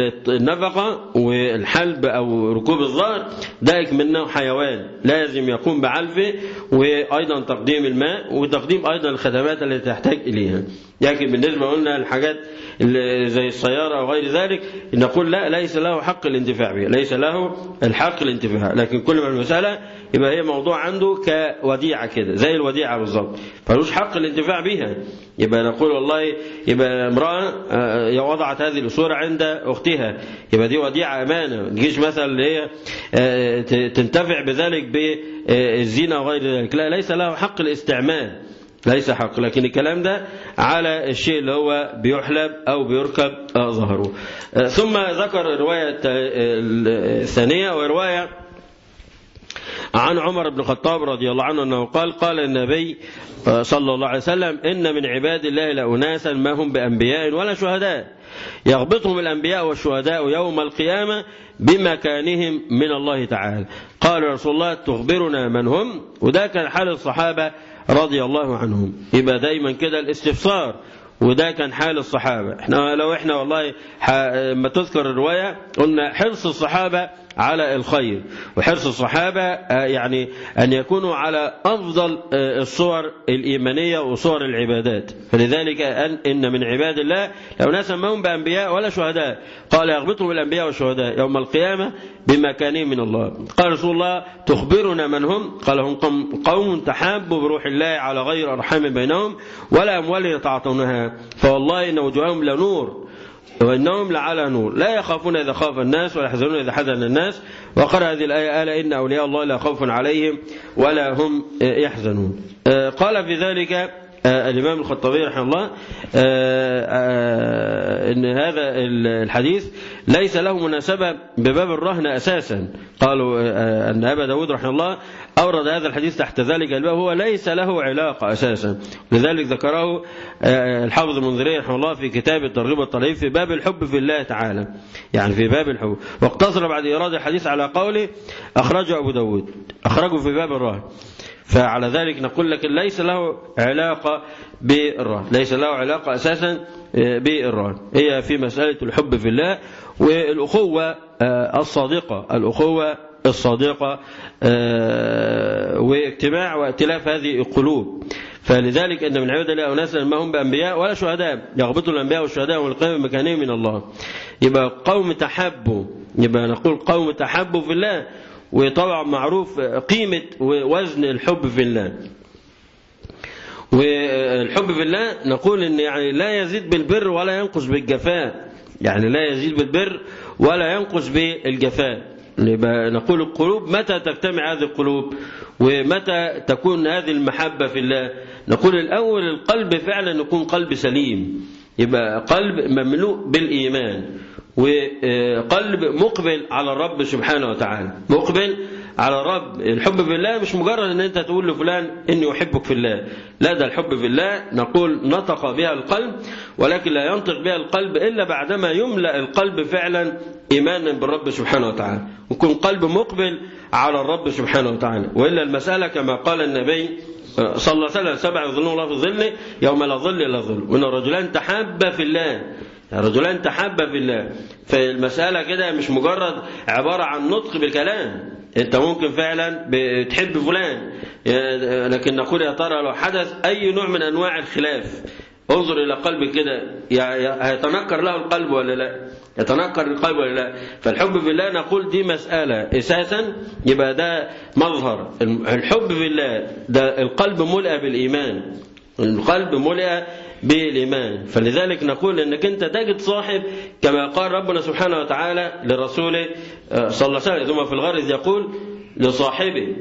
النفقة والحلب أو ركوب الظهر ده منه حيوان لازم يقوم بعلفه وأيضا تقديم الماء وتقديم أيضا الخدمات التي تحتاج إليها لكن بالنسبة قلنا الحاجات زي السيارة أو غير ذلك نقول لا ليس له حق الانتفاع بها ليس له الحق الانتفاع لكن كل ما المسألة يبقى هي موضوع عنده كوديعة كده زي الوديعة بالظبط فلوش حق الانتفاع بها يبقى نقول والله يبقى امرأة وضعت هذه الأسورة عند أختها يبقى دي وديعة أمانة ما تجيش مثلا اللي هي تنتفع بذلك بالزينة وغير ذلك لا ليس له حق الاستعمال ليس حق لكن الكلام ده على الشيء اللي هو بيحلب أو بيركب ظهره ثم ذكر الرواية الثانية ورواية عن عمر بن الخطاب رضي الله عنه أنه قال قال النبي صلى الله عليه وسلم إن من عباد الله لأناسا ما هم بأنبياء ولا شهداء يغبطهم الأنبياء والشهداء يوم القيامة بمكانهم من الله تعالى قال رسول الله تخبرنا من هم وده كان حال الصحابة رضي الله عنهم يبقى دايما كده الاستفسار وده كان حال الصحابة احنا لو احنا والله ما تذكر الرواية قلنا حرص الصحابة على الخير وحرص الصحابة يعني أن يكونوا على أفضل الصور الإيمانية وصور العبادات فلذلك أن إن من عباد الله لو ناس هم بأنبياء ولا شهداء قال يغبطهم الأنبياء والشهداء يوم القيامة بمكانهم من الله قال رسول الله تخبرنا من هم قال هم قوم تحابوا بروح الله على غير أرحام بينهم ولا أموال يتعاطونها فوالله إن وجوههم لنور وإنهم لعلى نور لا يخافون إذا خاف الناس ولا يحزنون إذا حزن الناس وقرأ هذه الآية ألا إن أولياء الله لا خوف عليهم ولا هم يحزنون قال في ذلك الإمام الخطابي رحمه الله أن هذا الحديث ليس له مناسبة بباب الرهن أساسا قالوا أن أبا داود رحمه الله أورد هذا الحديث تحت ذلك الباب هو ليس له علاقة أساسا لذلك ذكره الحافظ المنذري رحمه الله في كتاب الترغيب والترهيب في باب الحب في الله تعالى يعني في باب الحب واقتصر بعد إيراد الحديث على قوله أخرجه أبو داود أخرجه في باب الرهن فعلى ذلك نقول لك ليس له علاقة بالرهن ليس له علاقة أساسا بالرهن هي في مسألة الحب في الله والأخوة الصادقة الأخوة الصادقة واجتماع وائتلاف هذه القلوب فلذلك ان من عباد الله اناسا ما هم بانبياء ولا شهداء يغبطوا الانبياء والشهداء والقيام بمكانهم من الله يبقى قوم تحبوا يبقى نقول قوم تحبوا في الله وطبعا معروف قيمة ووزن الحب في الله والحب في الله نقول ان يعني لا يزيد بالبر ولا ينقص بالجفاء يعني لا يزيد بالبر ولا ينقص بالجفاء يبقى نقول القلوب متى تجتمع هذه القلوب ومتى تكون هذه المحبة في الله نقول الأول القلب فعلا يكون قلب سليم يبقى قلب مملوء بالإيمان وقلب مقبل على الرب سبحانه وتعالى مقبل على الرب الحب في الله مش مجرد ان انت تقول لفلان اني احبك في الله لا ده الحب في الله نقول نطق بها القلب ولكن لا ينطق بها القلب الا بعدما يملا القلب فعلا ايمانا بالرب سبحانه وتعالى ويكون قلب مقبل على الرب سبحانه وتعالى والا المساله كما قال النبي صلى الله عليه وسلم سبع يظلون الله في ظله يوم لا ظل الا ظل وان رجلان تحابا في الله رجلان تحابا في الله فالمسألة كده مش مجرد عبارة عن نطق بالكلام انت ممكن فعلا بتحب فلان لكن نقول يا ترى لو حدث اي نوع من انواع الخلاف انظر الى قلبك كده هيتنكر له القلب ولا لا يتنكر القلب ولا لا فالحب في الله نقول دي مسألة اساسا يبقى ده مظهر الحب في الله ده القلب ملئ بالايمان القلب ملئ بالإيمان فلذلك نقول أنك أنت تجد صاحب كما قال ربنا سبحانه وتعالى لرسوله صلى الله عليه وسلم ثم في الغرض يقول لصاحبه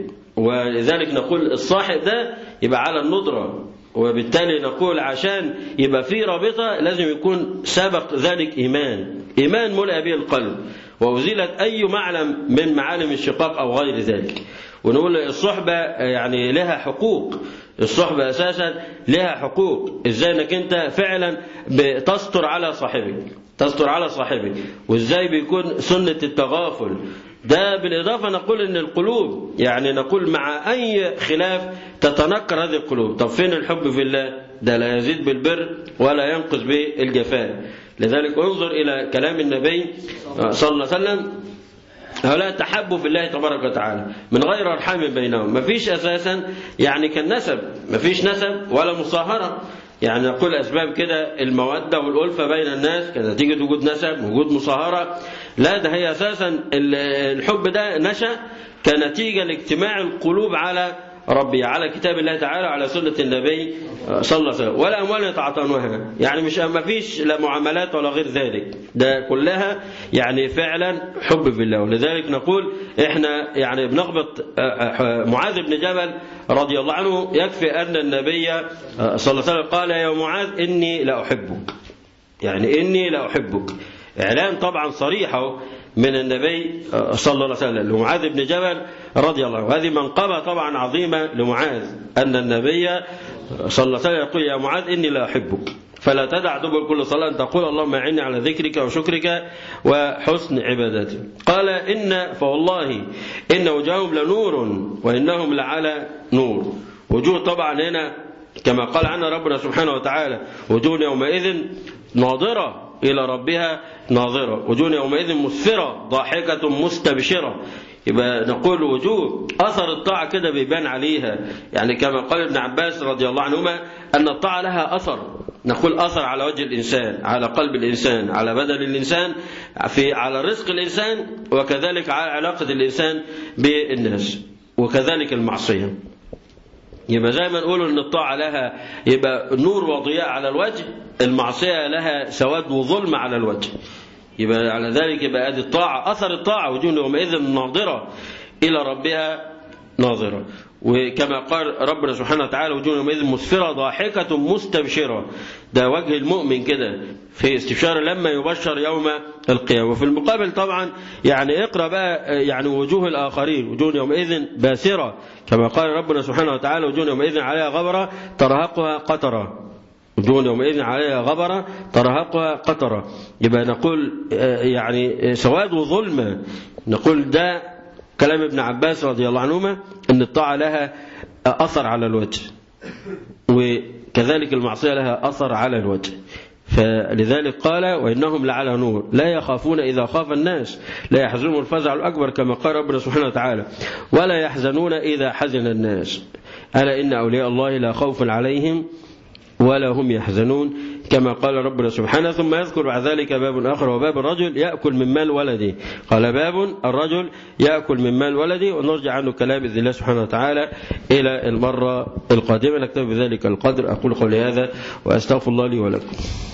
ولذلك نقول الصاحب ده يبقى على الندرة وبالتالي نقول عشان يبقى في رابطة لازم يكون سبق ذلك إيمان إيمان ملئ به القلب وأزيلت أي معلم من معالم الشقاق أو غير ذلك ونقول الصحبة يعني لها حقوق الصحبة أساسا لها حقوق إزاي أنك أنت فعلا بتستر على صاحبك تستر على صاحبك وإزاي بيكون سنة التغافل ده بالإضافة نقول أن القلوب يعني نقول مع أي خلاف تتنكر هذه القلوب طب فين الحب في الله ده لا يزيد بالبر ولا ينقص بالجفاء لذلك انظر إلى كلام النبي صلى الله عليه وسلم هؤلاء تحبوا في الله تبارك وتعالى من غير ارحام بينهم ما فيش اساسا يعني كالنسب ما فيش نسب ولا مصاهره يعني نقول اسباب كده الموده والالفه بين الناس كنتيجه وجود نسب وجود مصاهره لا ده هي اساسا الحب ده نشا كنتيجه لاجتماع القلوب على ربي على كتاب الله تعالى وعلى سنة النبي صلى الله عليه وسلم ولا أموال يتعاطونها يعني مش ما فيش لا معاملات ولا غير ذلك ده كلها يعني فعلا حب في الله ولذلك نقول احنا يعني بنغبط معاذ بن جبل رضي الله عنه يكفي أن النبي صلى الله عليه وسلم قال يا معاذ إني لا أحبك يعني إني لا أحبك إعلان طبعا صريحة من النبي صلى الله عليه وسلم لمعاذ بن جبل رضي الله عنه هذه منقبة طبعا عظيمة لمعاذ أن النبي صلى الله عليه وسلم يقول يا معاذ إني لا أحبك فلا تدع دبر كل صلاة أن تقول اللهم أعني على ذكرك وشكرك وحسن عبادتك قال إن فوالله إن وجوههم لنور وإنهم لعلى نور وجوه طبعا هنا كما قال عنها ربنا سبحانه وتعالى وجوه يومئذ ناظرة إلى ربها ناظرة وجوه يومئذ مسفرة ضاحكة مستبشرة يبقى نقول وجوه أثر الطاعة كده بيبان عليها يعني كما قال ابن عباس رضي الله عنهما أن الطاعة لها أثر نقول أثر على وجه الإنسان على قلب الإنسان على بدن الإنسان في على رزق الإنسان وكذلك على علاقة الإنسان بالناس وكذلك المعصية يبقى زي ما نقول ان الطاعه لها يبقى نور وضياء على الوجه المعصيه لها سواد وظلم على الوجه يبقى على ذلك يبقى ادي الطاعه اثر الطاعه وجوه يومئذ ناظره الى ربها ناظره وكما قال ربنا سبحانه وتعالى وجوه يومئذ مسفره ضاحكه مستبشره ده وجه المؤمن كده في استبشار لما يبشر يوم القيامه وفي المقابل طبعا يعني اقرا بقى يعني وجوه الاخرين وجوه يومئذ باسره كما قال ربنا سبحانه وتعالى وجوه يومئذ عليها غبره ترهقها قطره وجوه يومئذ عليها غبرة ترهقها قطرة يبقى نقول يعني سواد وظلمة نقول ده كلام ابن عباس رضي الله عنهما أن الطاعة لها أثر على الوجه وكذلك المعصية لها أثر على الوجه فلذلك قال وإنهم لعلى نور لا يخافون إذا خاف الناس لا يحزنهم الفزع الأكبر كما قال ربنا سبحانه وتعالى ولا يحزنون إذا حزن الناس ألا إن أولياء الله لا خوف عليهم ولا هم يحزنون كما قال ربنا سبحانه ثم يذكر بعد ذلك باب آخر وباب الرجل يأكل من مال ولده قال باب الرجل يأكل من مال ولده ونرجع عنه كلام بإذن الله سبحانه وتعالى إلى المرة القادمة نكتب بذلك القدر أقول قولي هذا وأستغفر الله لي ولكم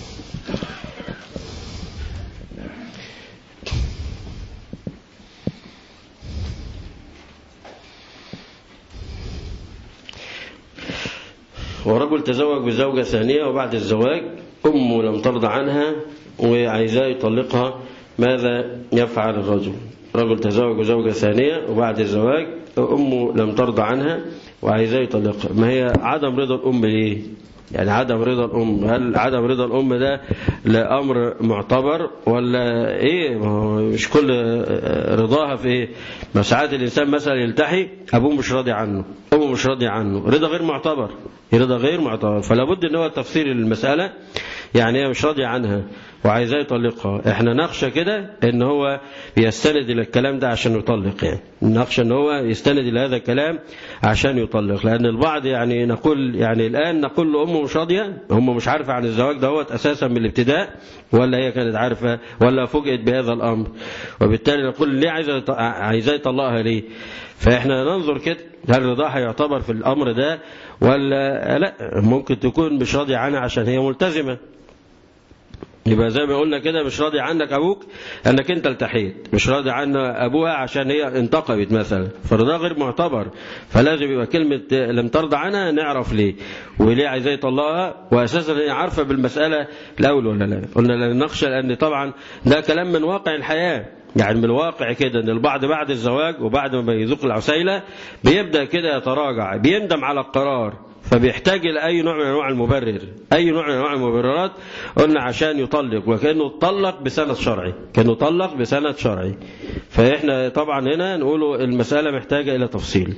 ورجل تزوج بزوجة ثانية وبعد الزواج أمه لم ترضى عنها وعايزاه يطلقها ماذا يفعل الرجل رجل تزوج بزوجة ثانية وبعد الزواج أمه لم ترضى عنها وعايزاه يطلقها ما هي عدم رضا الأم ليه يعني عدم رضا الأم هل عدم رضا الأم ده لأمر معتبر ولا إيه ما هو مش كل رضاها في إيه ما ساعات الإنسان مثلا يلتحي أبوه مش راضي عنه أمه مش راضي عنه رضا غير معتبر رضا غير معتبر فلا بد ان هو تفسير المسألة يعني هي مش راضي عنها وعايزاه يطلقها احنا نخشى كده ان هو يستند الى الكلام ده عشان يطلق يعني نخشى ان هو يستند الى هذا الكلام عشان يطلق لان البعض يعني نقول يعني الان نقول لامه مش راضيه هم مش عارفه عن الزواج دوت اساسا من الابتداء ولا هي كانت عارفه ولا فوجئت بهذا الامر وبالتالي نقول ليه عايزه عايزاه يطلقها ليه فاحنا ننظر كده هل رضاها يعتبر في الامر ده ولا لا ممكن تكون مش راضيه عنها عشان هي ملتزمه يبقى زي ما قلنا كده مش راضي عنك ابوك انك انت التحيت مش راضي عن ابوها عشان هي انتقبت مثلا فرضا غير معتبر فلازم يبقى كلمه لم ترضى عنها نعرف ليه وليه عايزاه يطلقها واساسا هي عارفه بالمساله الاول ولا لا قلنا لا نخشى لان طبعا ده كلام من واقع الحياه يعني من الواقع كده ان البعض بعد الزواج وبعد ما يذوق العسيله بيبدا كده يتراجع بيندم على القرار فبيحتاج إلى أي نوع من أنواع المبرر أي نوع من أنواع المبررات قلنا عشان يطلق وكأنه طلق بسند شرعي كأنه طلق بسند شرعي فإحنا طبعا هنا نقوله المسألة محتاجة إلى تفصيل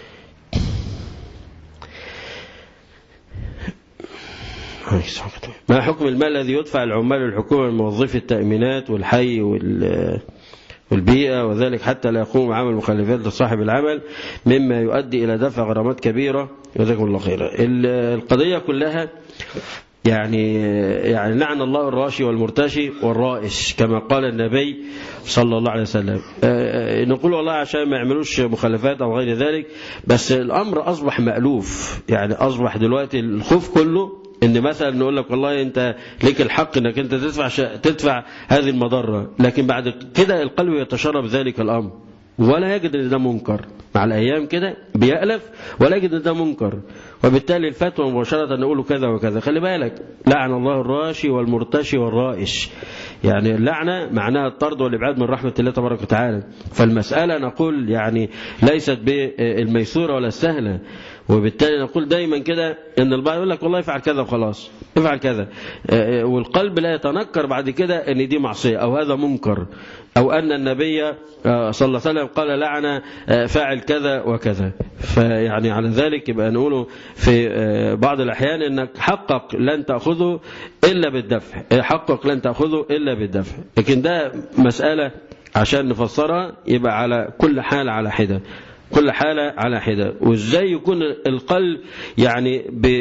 ما حكم المال الذي يدفع العمال الحكومة من موظفي التأمينات والحي وال والبيئة وذلك حتى لا يقوم بعمل مخالفات لصاحب العمل مما يؤدي إلى دفع غرامات كبيرة جزاكم الله خيرا القضية كلها يعني يعني لعن الله الراشي والمرتشي والرائش كما قال النبي صلى الله عليه وسلم نقول والله عشان ما يعملوش مخالفات أو غير ذلك بس الأمر أصبح مألوف يعني أصبح دلوقتي الخوف كله ان مثلا نقول لك والله انت ليك الحق انك انت تدفع تدفع هذه المضره لكن بعد كده القلب يتشرب ذلك الامر ولا يجد ان ده منكر مع الايام كده بيألف ولا يجد ان ده منكر وبالتالي الفتوى مباشره نقول كذا وكذا خلي بالك لعن الله الراشي والمرتشي والرائش يعني اللعنه معناها الطرد والابعاد من رحمه الله تبارك وتعالى فالمساله نقول يعني ليست بالميسوره ولا السهله وبالتالي نقول دايما كده ان البعض يقول لك والله افعل كذا وخلاص افعل كذا والقلب لا يتنكر بعد كده ان دي معصيه او هذا منكر او ان النبي صلى الله عليه وسلم قال لعن فاعل كذا وكذا فيعني على ذلك يبقى نقوله في بعض الاحيان انك حقق لن تاخذه الا بالدفع حقق لن تاخذه الا بالدفع لكن ده مساله عشان نفسرها يبقى على كل حال على حده كل حالة على حدة وازاي يكون القلب يعني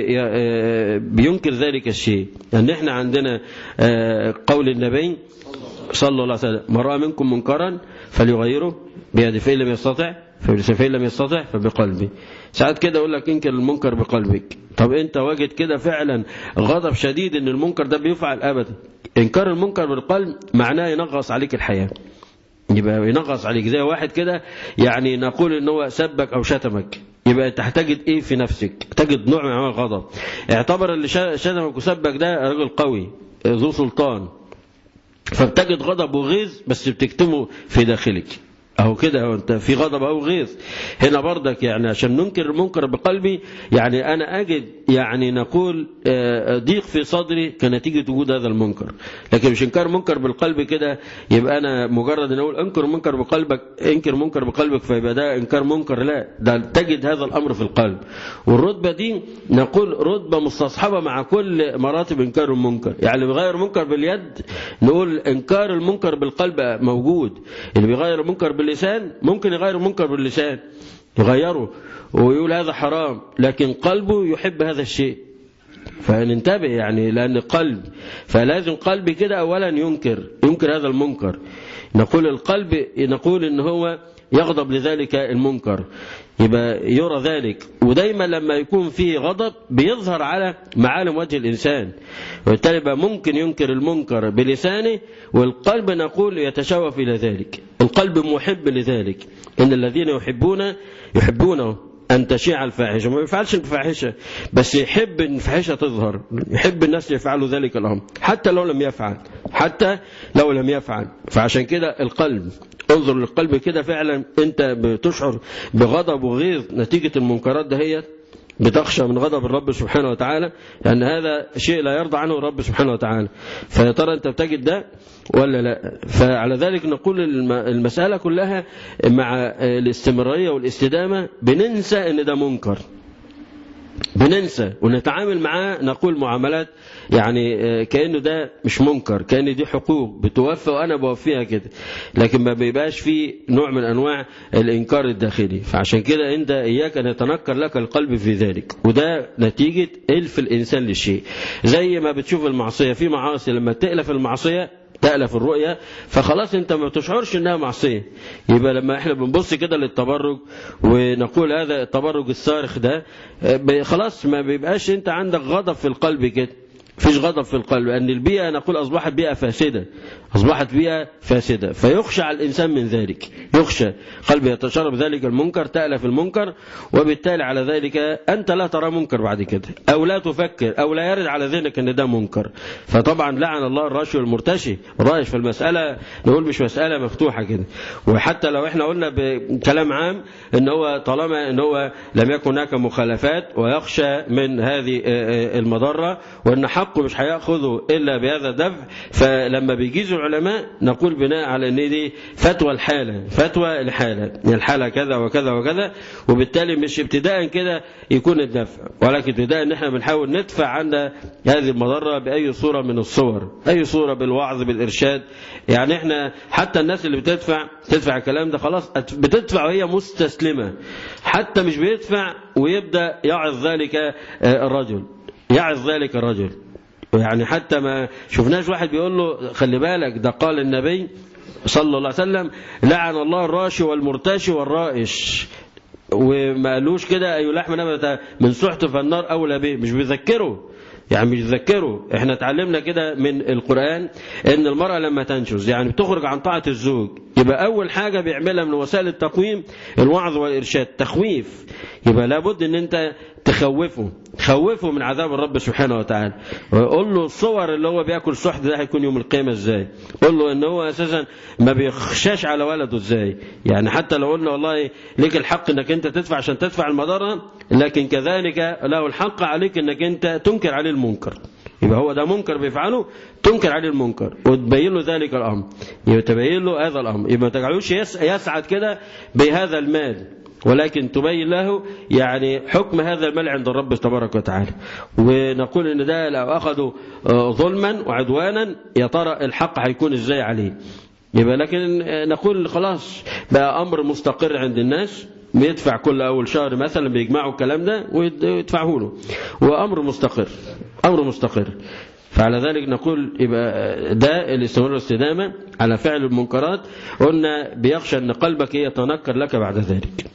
بينكر ذلك الشيء لأن يعني احنا عندنا قول النبي صلى الله عليه وسلم من رأى منكم منكرا فليغيره بيده فإن لم يستطع فإن لم يستطع فبقلبه ساعات كده يقول لك انكر المنكر بقلبك طب انت واجد كده فعلا غضب شديد ان المنكر ده بيفعل ابدا انكار المنكر بالقلب معناه ينغص عليك الحياه يبقى ينغص عليك زي واحد كده يعني نقول ان هو سبك او شتمك يبقى انت هتجد ايه في نفسك تجد نوع من انواع الغضب اعتبر اللي شتمك وسبك ده رجل قوي ذو سلطان فبتجد غضب وغيظ بس بتكتمه في داخلك اهو كده هو انت في غضب او غيظ هنا برضك يعني عشان ننكر المنكر بقلبي يعني انا اجد يعني نقول ضيق في صدري كنتيجه وجود هذا المنكر لكن مش انكار منكر بالقلب كده يبقى انا مجرد ان اقول انكر منكر بقلبك انكر منكر بقلبك فيبقى ده انكار منكر لا ده تجد هذا الامر في القلب والرتبه دي نقول رتبه مستصحبه مع كل مراتب انكار المنكر يعني اللي بيغير منكر باليد نقول انكار المنكر بالقلب موجود اللي بيغير المنكر باللسان ممكن يغير المنكر باللسان يغيره ويقول هذا حرام لكن قلبه يحب هذا الشيء فننتبه يعني لأن قلب فلازم قلبي كده أولا ينكر ينكر هذا المنكر نقول القلب نقول إن هو يغضب لذلك المنكر يبقى يرى ذلك ودايما لما يكون فيه غضب بيظهر على معالم وجه الإنسان وبالتالي بقى ممكن ينكر المنكر بلسانه والقلب نقول يتشوف إلى ذلك القلب محب لذلك إن الذين يحبون يحبونه أن تشيع الفاحشة ما يفعلش الفاحشة بس يحب أن الفاحشة تظهر يحب الناس يفعلوا ذلك الأمر حتى لو لم يفعل حتى لو لم يفعل فعشان كده القلب انظر للقلب كده فعلا انت بتشعر بغضب وغيظ نتيجة المنكرات دهيت بتخشى من غضب الرب سبحانه وتعالى لأن هذا شيء لا يرضى عنه الرب سبحانه وتعالى فيا ترى أنت بتجد ده ولا لا فعلى ذلك نقول المسألة كلها مع الاستمرارية والاستدامة بننسى أن ده منكر بننسى ونتعامل معاه نقول معاملات يعني كأنه ده مش منكر كأن دي حقوق بتوفى وأنا بوفيها كده لكن ما بيبقاش في نوع من أنواع الإنكار الداخلي فعشان كده أنت إياك أن يتنكر لك القلب في ذلك وده نتيجة إلف الإنسان للشيء زي ما بتشوف المعصية في معاصي لما تألف المعصية تألف الرؤية فخلاص انت ما بتشعرش انها معصية يبقى لما احنا بنبص كده للتبرج ونقول هذا التبرج الصارخ ده خلاص ما بيبقاش انت عندك غضب في القلب كده فيش غضب في القلب لأن البيئة نقول أصبحت بيئة فاسدة أصبحت بيئة فاسدة فيخشى على الإنسان من ذلك يخشى قلبه يتشرب ذلك المنكر تألف المنكر وبالتالي على ذلك أنت لا ترى منكر بعد كده أو لا تفكر أو لا يرد على ذهنك أن ده منكر فطبعا لعن الله الراشي والمرتشي الرائش في المسألة نقول مش مسألة مفتوحة كده وحتى لو احنا قلنا بكلام عام ان هو طالما ان هو لم يكن هناك مخالفات ويخشى من هذه المضرة وان حقه مش هياخذه الا بهذا الدفع فلما بيجيزوا العلماء نقول بناء على ان دي فتوى الحاله فتوى الحاله الحاله كذا وكذا وكذا وبالتالي مش ابتداء كده يكون الدفع ولكن ابتداء ان احنا بنحاول ندفع عن هذه المضره باي صوره من الصور اي صوره بالوعظ بالارشاد يعني احنا حتى الناس اللي بتدفع تدفع الكلام ده خلاص بتدفع وهي مستسلمه حتى مش بيدفع ويبدا يعظ ذلك الرجل يعظ ذلك الرجل يعني حتى ما شفناش واحد بيقول له خلي بالك ده قال النبي صلى الله عليه وسلم لعن الله الراشي والمرتشي والرائش وما قالوش كده أي لحم نبت من سحت فالنار أولى به مش بيذكره يعني مش بيذكره احنا اتعلمنا كده من القرآن ان المرأة لما تنشز يعني بتخرج عن طاعة الزوج يبقى اول حاجة بيعملها من وسائل التقويم الوعظ والارشاد تخويف يبقى لابد ان انت تخوفه خوفه من عذاب الرب سبحانه وتعالى وقول له الصور اللي هو بياكل سحت ده هيكون يوم القيامة ازاي قول له ان هو اساسا ما بيخشاش على ولده ازاي يعني حتى لو قلنا والله ليك الحق انك انت تدفع عشان تدفع المضرة لكن كذلك له الحق عليك انك انت تنكر عليه المنكر يبقى هو ده منكر بيفعله تنكر عليه المنكر وتبين له ذلك الامر يبقى تبين له هذا الامر يبقى ما تجعلوش يسعد كده بهذا المال ولكن تبين له يعني حكم هذا المال عند الرب تبارك وتعالى ونقول ان ده لو اخذوا ظلما وعدوانا يا ترى الحق هيكون ازاي عليه يبقى لكن نقول خلاص بقى امر مستقر عند الناس بيدفع كل اول شهر مثلا بيجمعوا الكلام ده ويدفعه له وامر مستقر امر مستقر فعلى ذلك نقول يبقى ده الاستمرار والاستدامه على فعل المنكرات قلنا بيخشى ان قلبك يتنكر لك بعد ذلك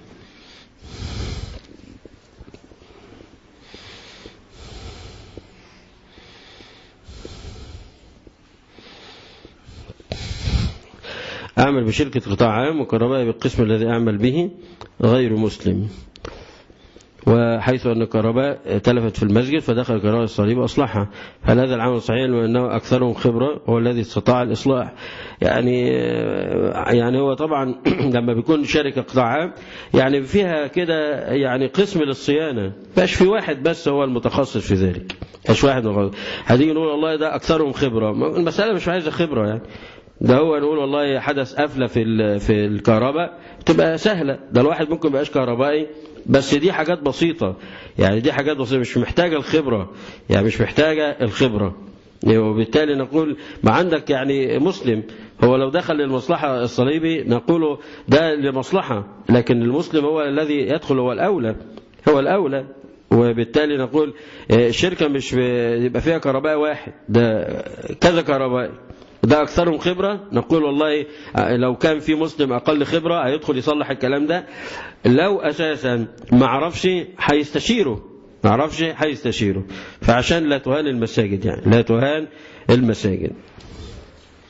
أعمل بشركة قطاع عام وكهربائي بالقسم الذي أعمل به غير مسلم وحيث أن الكهرباء تلفت في المسجد فدخل كهرباء الصليب وأصلحها هل هذا العمل صحيح لأنه أكثرهم خبرة هو الذي استطاع الإصلاح يعني يعني هو طبعا لما بيكون شركة قطاع عام يعني فيها كده يعني قسم للصيانة باش في واحد بس هو المتخصص في ذلك مش واحد متخصص هتيجي نقول والله ده أكثرهم خبرة المسألة مش عايزة خبرة يعني ده هو نقول والله حدث قفله في في الكهرباء تبقى سهله ده الواحد ممكن يبقاش كهربائي بس دي حاجات بسيطه يعني دي حاجات بسيطه مش محتاجه الخبره يعني مش محتاجه الخبره وبالتالي نقول ما عندك يعني مسلم هو لو دخل للمصلحة الصليبي نقول ده لمصلحة لكن المسلم هو الذي يدخل هو الأولى هو الأولى وبالتالي نقول الشركة مش يبقى فيها كهرباء واحد ده كذا كهربائي ده أكثرهم خبرة نقول والله لو كان في مسلم أقل خبرة هيدخل يصلح الكلام ده لو أساسا ما عرفش هيستشيره ما عرفش هيستشيره فعشان لا تهان المساجد يعني لا تهان المساجد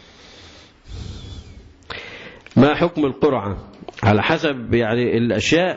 ما حكم القرعة على حسب يعني الأشياء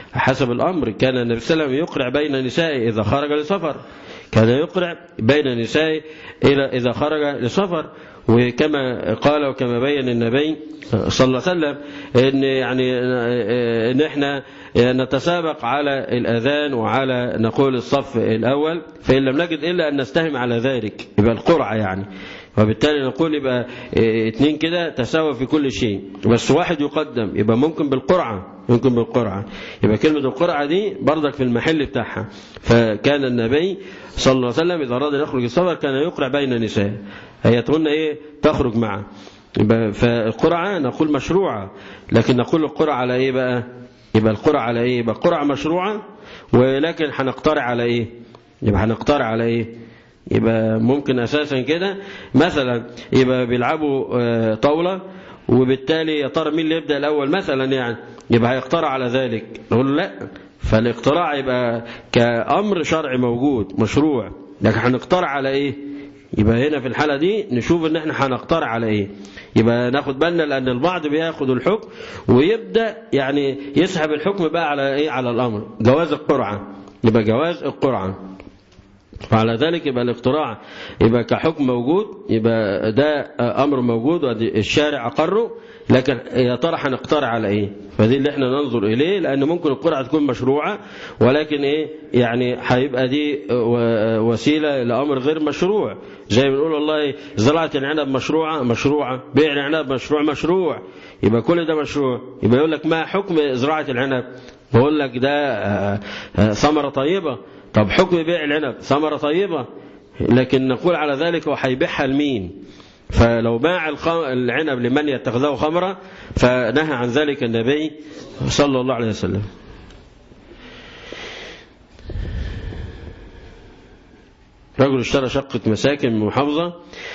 حسب الأمر كان النبي صلى الله عليه وسلم يقرع بين نسائه إذا خرج لسفر كان يقرع بين نسائه إلى إذا خرج لسفر وكما قال وكما بين النبي صلى الله عليه وسلم ان يعني ان احنا نتسابق على الاذان وعلى نقول الصف الاول فان لم نجد الا ان نستهم على ذلك يبقى القرعه يعني وبالتالي نقول يبقى اتنين كده تساوى في كل شيء بس واحد يقدم يبقى ممكن بالقرعة ممكن بالقرعة يبقى كلمة القرعة دي برضك في المحل بتاعها فكان النبي صلى الله عليه وسلم إذا أراد أن يخرج السفر كان يقرع بين نساء هيتهن إيه تخرج معه يبقى فالقرعة نقول مشروعة لكن نقول القرعة على إيه بقى يبقى القرعة على إيه يبقى القرعة مشروعة ولكن هنقترع على إيه يبقى هنقترع على إيه يبقى ممكن أساسا كده مثلا يبقى بيلعبوا طاولة وبالتالي يا ترى مين اللي يبدأ الأول مثلا يعني يبقى هيقترع على ذلك نقول لا فالاقتراع يبقى كأمر شرعي موجود مشروع لكن هنقترع على إيه يبقى هنا في الحالة دي نشوف ان احنا هنقترع على ايه يبقى ناخد بالنا لان البعض بياخد الحكم ويبدأ يعني يسحب الحكم بقى على ايه على الامر جواز القرعة يبقى جواز القرعة وعلى ذلك يبقى الاقتراع يبقى كحكم موجود يبقى ده امر موجود والشارع اقره لكن يا ترى هنقترع على ايه فدي اللي احنا ننظر اليه لان ممكن القرعه تكون مشروعه ولكن ايه يعني هيبقى دي وسيله لامر غير مشروع زي ما بنقول والله زراعه العنب مشروعه مشروعه بيع العنب مشروع مشروع يبقى كل ده مشروع يبقى يقول لك ما حكم زراعه العنب بقول لك ده ثمره طيبه طب حكم بيع العنب ثمرة طيبة لكن نقول على ذلك وهيبيعها لمين فلو باع العنب لمن يتخذه خمرة فنهى عن ذلك النبي صلى الله عليه وسلم رجل اشترى شقة مساكن من محافظة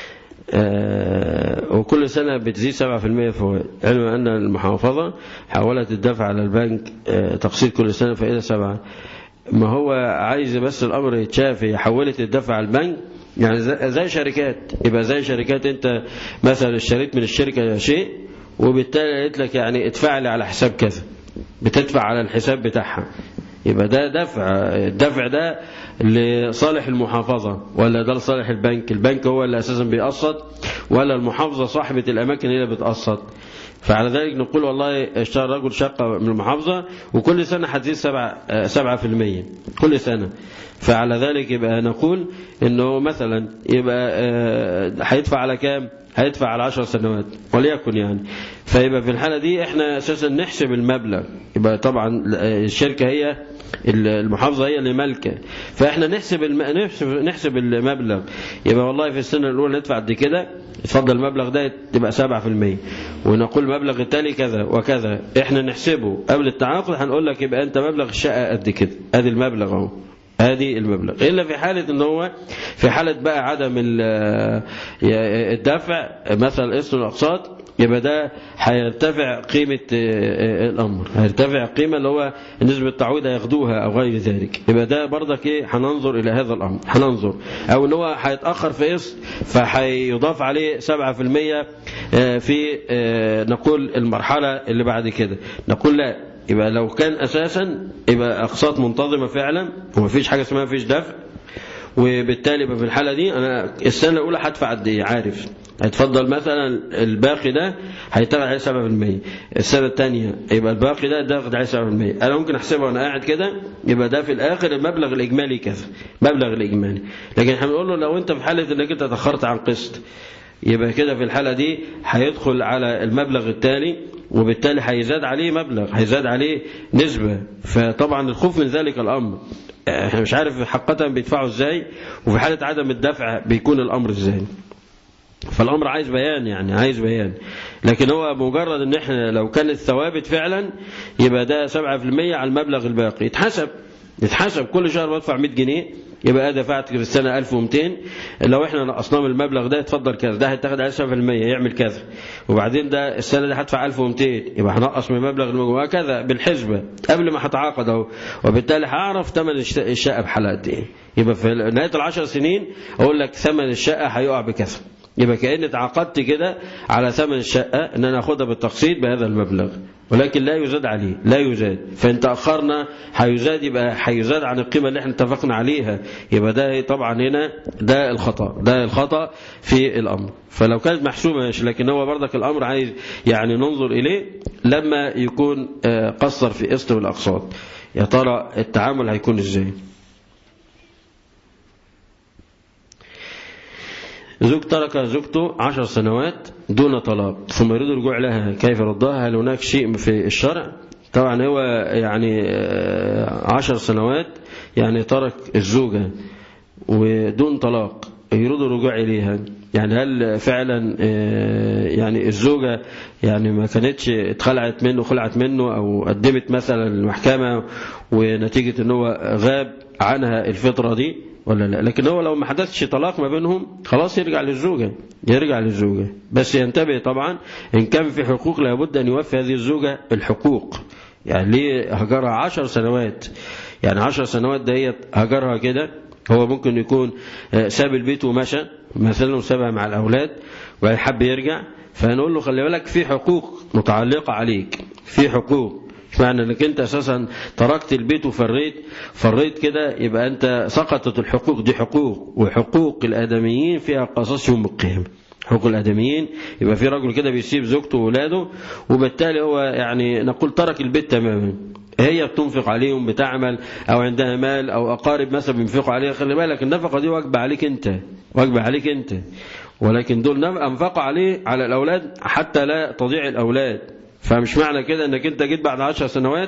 وكل سنة بتزيد 7% فوائد علم أن المحافظة حاولت الدفع على البنك تقسيط كل سنة فإلى 7 ما هو عايز بس الامر يتشاف هي حولت الدفع على البنك يعني زي شركات يبقى زي شركات انت مثلا اشتريت من الشركه شيء وبالتالي قالت لك يعني ادفع لي على حساب كذا بتدفع على الحساب بتاعها يبقى ده دفع الدفع ده لصالح المحافظة ولا ده لصالح البنك البنك هو اللي أساسا بيقسط ولا المحافظة صاحبة الأماكن هي اللي بتقسط فعلى ذلك نقول والله اشترى رجل شقة من المحافظة وكل سنة هتزيد سبعة, سبعة في المية كل سنة فعلى ذلك يبقى نقول انه مثلا يبقى هيدفع على كام هيدفع على عشر سنوات وليكن يعني فيبقى في الحالة دي احنا اساسا نحسب المبلغ يبقى طبعا الشركة هي المحافظة هي اللي مالكة فاحنا نحسب الم... نحسب نحسب المبلغ يبقى والله في السنة الأولى ندفع قد كده اتفضل المبلغ ده تبقى 7% ونقول المبلغ التالي كذا وكذا احنا نحسبه قبل التعاقد هنقول لك يبقى انت مبلغ الشقة قد كده ادي المبلغ اهو ادي المبلغ الا في حالة ان هو في حالة بقى عدم الدفع مثلا اسم الاقساط يبقى ده هيرتفع قيمة الأمر هيرتفع قيمة اللي هو نسبة التعويض هياخدوها أو غير ذلك يبقى ده برضك إيه هننظر إلى هذا الأمر هننظر أو إن هو هيتأخر في قسط فهيضاف عليه 7% في نقول المرحلة اللي بعد كده نقول لا يبقى لو كان أساسا يبقى أقساط منتظمة فعلا ومفيش حاجة اسمها مفيش دفع وبالتالي يبقى في الحالة دي أنا السنة الأولى هدفع قد إيه عارف هيتفضل مثلا الباقي ده هيتاخد عليه 7% السنة الثانية يبقى الباقي ده ده عليه 7% أنا ممكن أحسبها وأنا قاعد كده يبقى ده في الآخر المبلغ الإجمالي كذا مبلغ الإجمالي لكن احنا بنقول له لو أنت في حالة إنك أنت تأخرت عن قسط يبقى كده في الحالة دي هيدخل على المبلغ التالي وبالتالي هيزاد عليه مبلغ هيزاد عليه نسبة فطبعا الخوف من ذلك الأمر احنا مش عارف حقيقة بيدفعوا ازاي وفي حالة عدم الدفع بيكون الأمر ازاي فالأمر عايز بيان يعني عايز بيان لكن هو مجرد ان احنا لو كان الثوابت فعلا يبقى ده 7% على المبلغ الباقي يتحسب يتحسب كل شهر بدفع 100 جنيه يبقى دفعت في السنة 1200 لو احنا نقصناه من المبلغ ده اتفضل كذا ده هيتاخد عليه 7% يعمل كذا وبعدين ده السنة دي هدفع 1200 يبقى هنقص من المبلغ المجموع وهكذا بالحسبة قبل ما هتعاقد اهو وبالتالي هعرف ثمن الشقة بحالة قد ايه يبقى في نهاية العشر سنين اقول لك ثمن الشقة هيقع بكذا يبقى كأني اتعاقدت كده على ثمن الشقة ان انا اخدها بالتقسيط بهذا المبلغ ولكن لا يزاد عليه لا يزاد فان تأخرنا هيزاد يبقى هيزاد عن القيمة اللي احنا اتفقنا عليها يبقى ده طبعا هنا ده الخطأ ده الخطأ في الأمر فلو كانت محسومة ماشي لكن هو برضك الأمر عايز يعني ننظر إليه لما يكون قصر في قسط والأقساط يا ترى التعامل هيكون ازاي زوج ترك زوجته عشر سنوات دون طلاق ثم يريد الرجوع لها كيف ردها هل هناك شيء في الشرع طبعا هو يعني عشر سنوات يعني ترك الزوجة ودون طلاق يريد الرجوع إليها يعني هل فعلا يعني الزوجة يعني ما كانتش اتخلعت منه خلعت منه أو قدمت مثلا المحكمة ونتيجة ان هو غاب عنها الفترة دي ولا لا لكن هو لو ما حدثش طلاق ما بينهم خلاص يرجع للزوجة يرجع للزوجة بس ينتبه طبعا إن كان في حقوق لابد أن يوفي هذه الزوجة الحقوق يعني ليه هجرها عشر سنوات يعني عشر سنوات ديت هجرها كده هو ممكن يكون ساب البيت ومشى مثلا وسابها مع الأولاد ويحب يرجع فنقول له خلي بالك في حقوق متعلقة عليك في حقوق مش معنى انك انت اساسا تركت البيت وفريت فريت كده يبقى انت سقطت الحقوق دي حقوق وحقوق الادميين فيها قصاص يوم القيامه حقوق الادميين يبقى في رجل كده بيسيب زوجته واولاده وبالتالي هو يعني نقول ترك البيت تماما هي بتنفق عليهم بتعمل او عندها مال او اقارب مثلا بينفقوا عليها خلي بالك النفقه دي واجبه عليك انت واجبه عليك انت ولكن دول انفقوا عليه على الاولاد حتى لا تضيع الاولاد فمش معنى كده انك انت جيت بعد عشر سنوات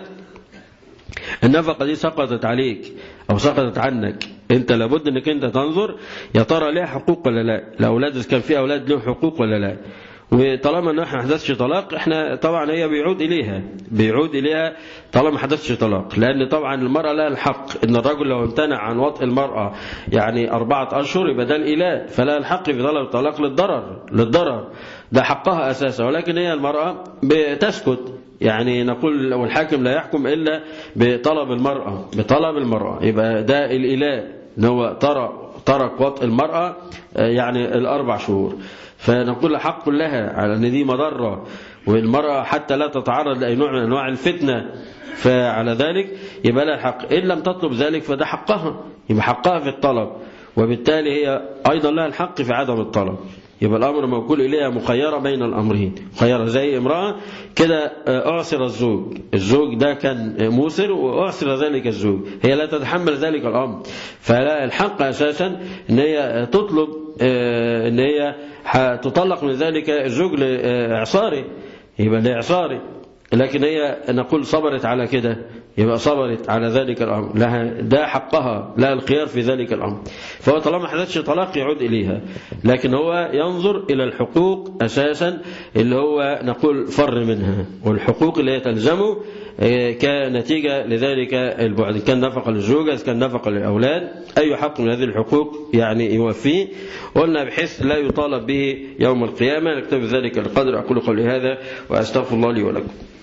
النفقة دي سقطت عليك او سقطت عنك انت لابد انك انت تنظر يا ترى ليها حقوق ولا لا الاولاد اذا كان في اولاد لهم حقوق ولا لا وطالما ان احنا حدثش طلاق احنا طبعا هي بيعود اليها بيعود اليها طالما حدثش طلاق لان طبعا المرأة لها الحق ان الرجل لو امتنع عن وطء المرأة يعني اربعة اشهر يبقى ده الاله فلا الحق في طلب الطلاق للضرر للضرر ده حقها اساسا ولكن هي المرأة بتسكت يعني نقول لو الحاكم لا يحكم الا بطلب المرأة بطلب المرأة يبقى ده الاله ان هو ترك ترك وطء المرأة يعني الاربع شهور فنقول حق لها على ان دي مضره والمراه حتى لا تتعرض لاي نوع من انواع الفتنه فعلى ذلك يبقى لها الحق ان لم تطلب ذلك فده حقها يبقى حقها في الطلب وبالتالي هي ايضا لها الحق في عدم الطلب يبقى الامر موكول اليها مخيره بين الامرين مخيره زي امراه كده اعسر الزوج الزوج ده كان موسر واعسر ذلك الزوج هي لا تتحمل ذلك الامر فلا الحق اساسا ان هي تطلب ان هي تطلق من ذلك الزوج لإعصاره يبقى لإعصاره لكن هي نقول صبرت على كده يبقى صبرت على ذلك الأمر لها ده حقها لا الخيار في ذلك الأمر فهو طالما حدثش طلاق يعود إليها لكن هو ينظر إلى الحقوق أساسا اللي هو نقول فر منها والحقوق اللي هي تلزمه كنتيجة لذلك البعد كان نفقة للزوجة كان نفقة للأولاد أي حق من هذه الحقوق يعني يوفيه قلنا بحيث لا يطالب به يوم القيامة نكتب ذلك القدر أقول قولي هذا وأستغفر الله لي ولكم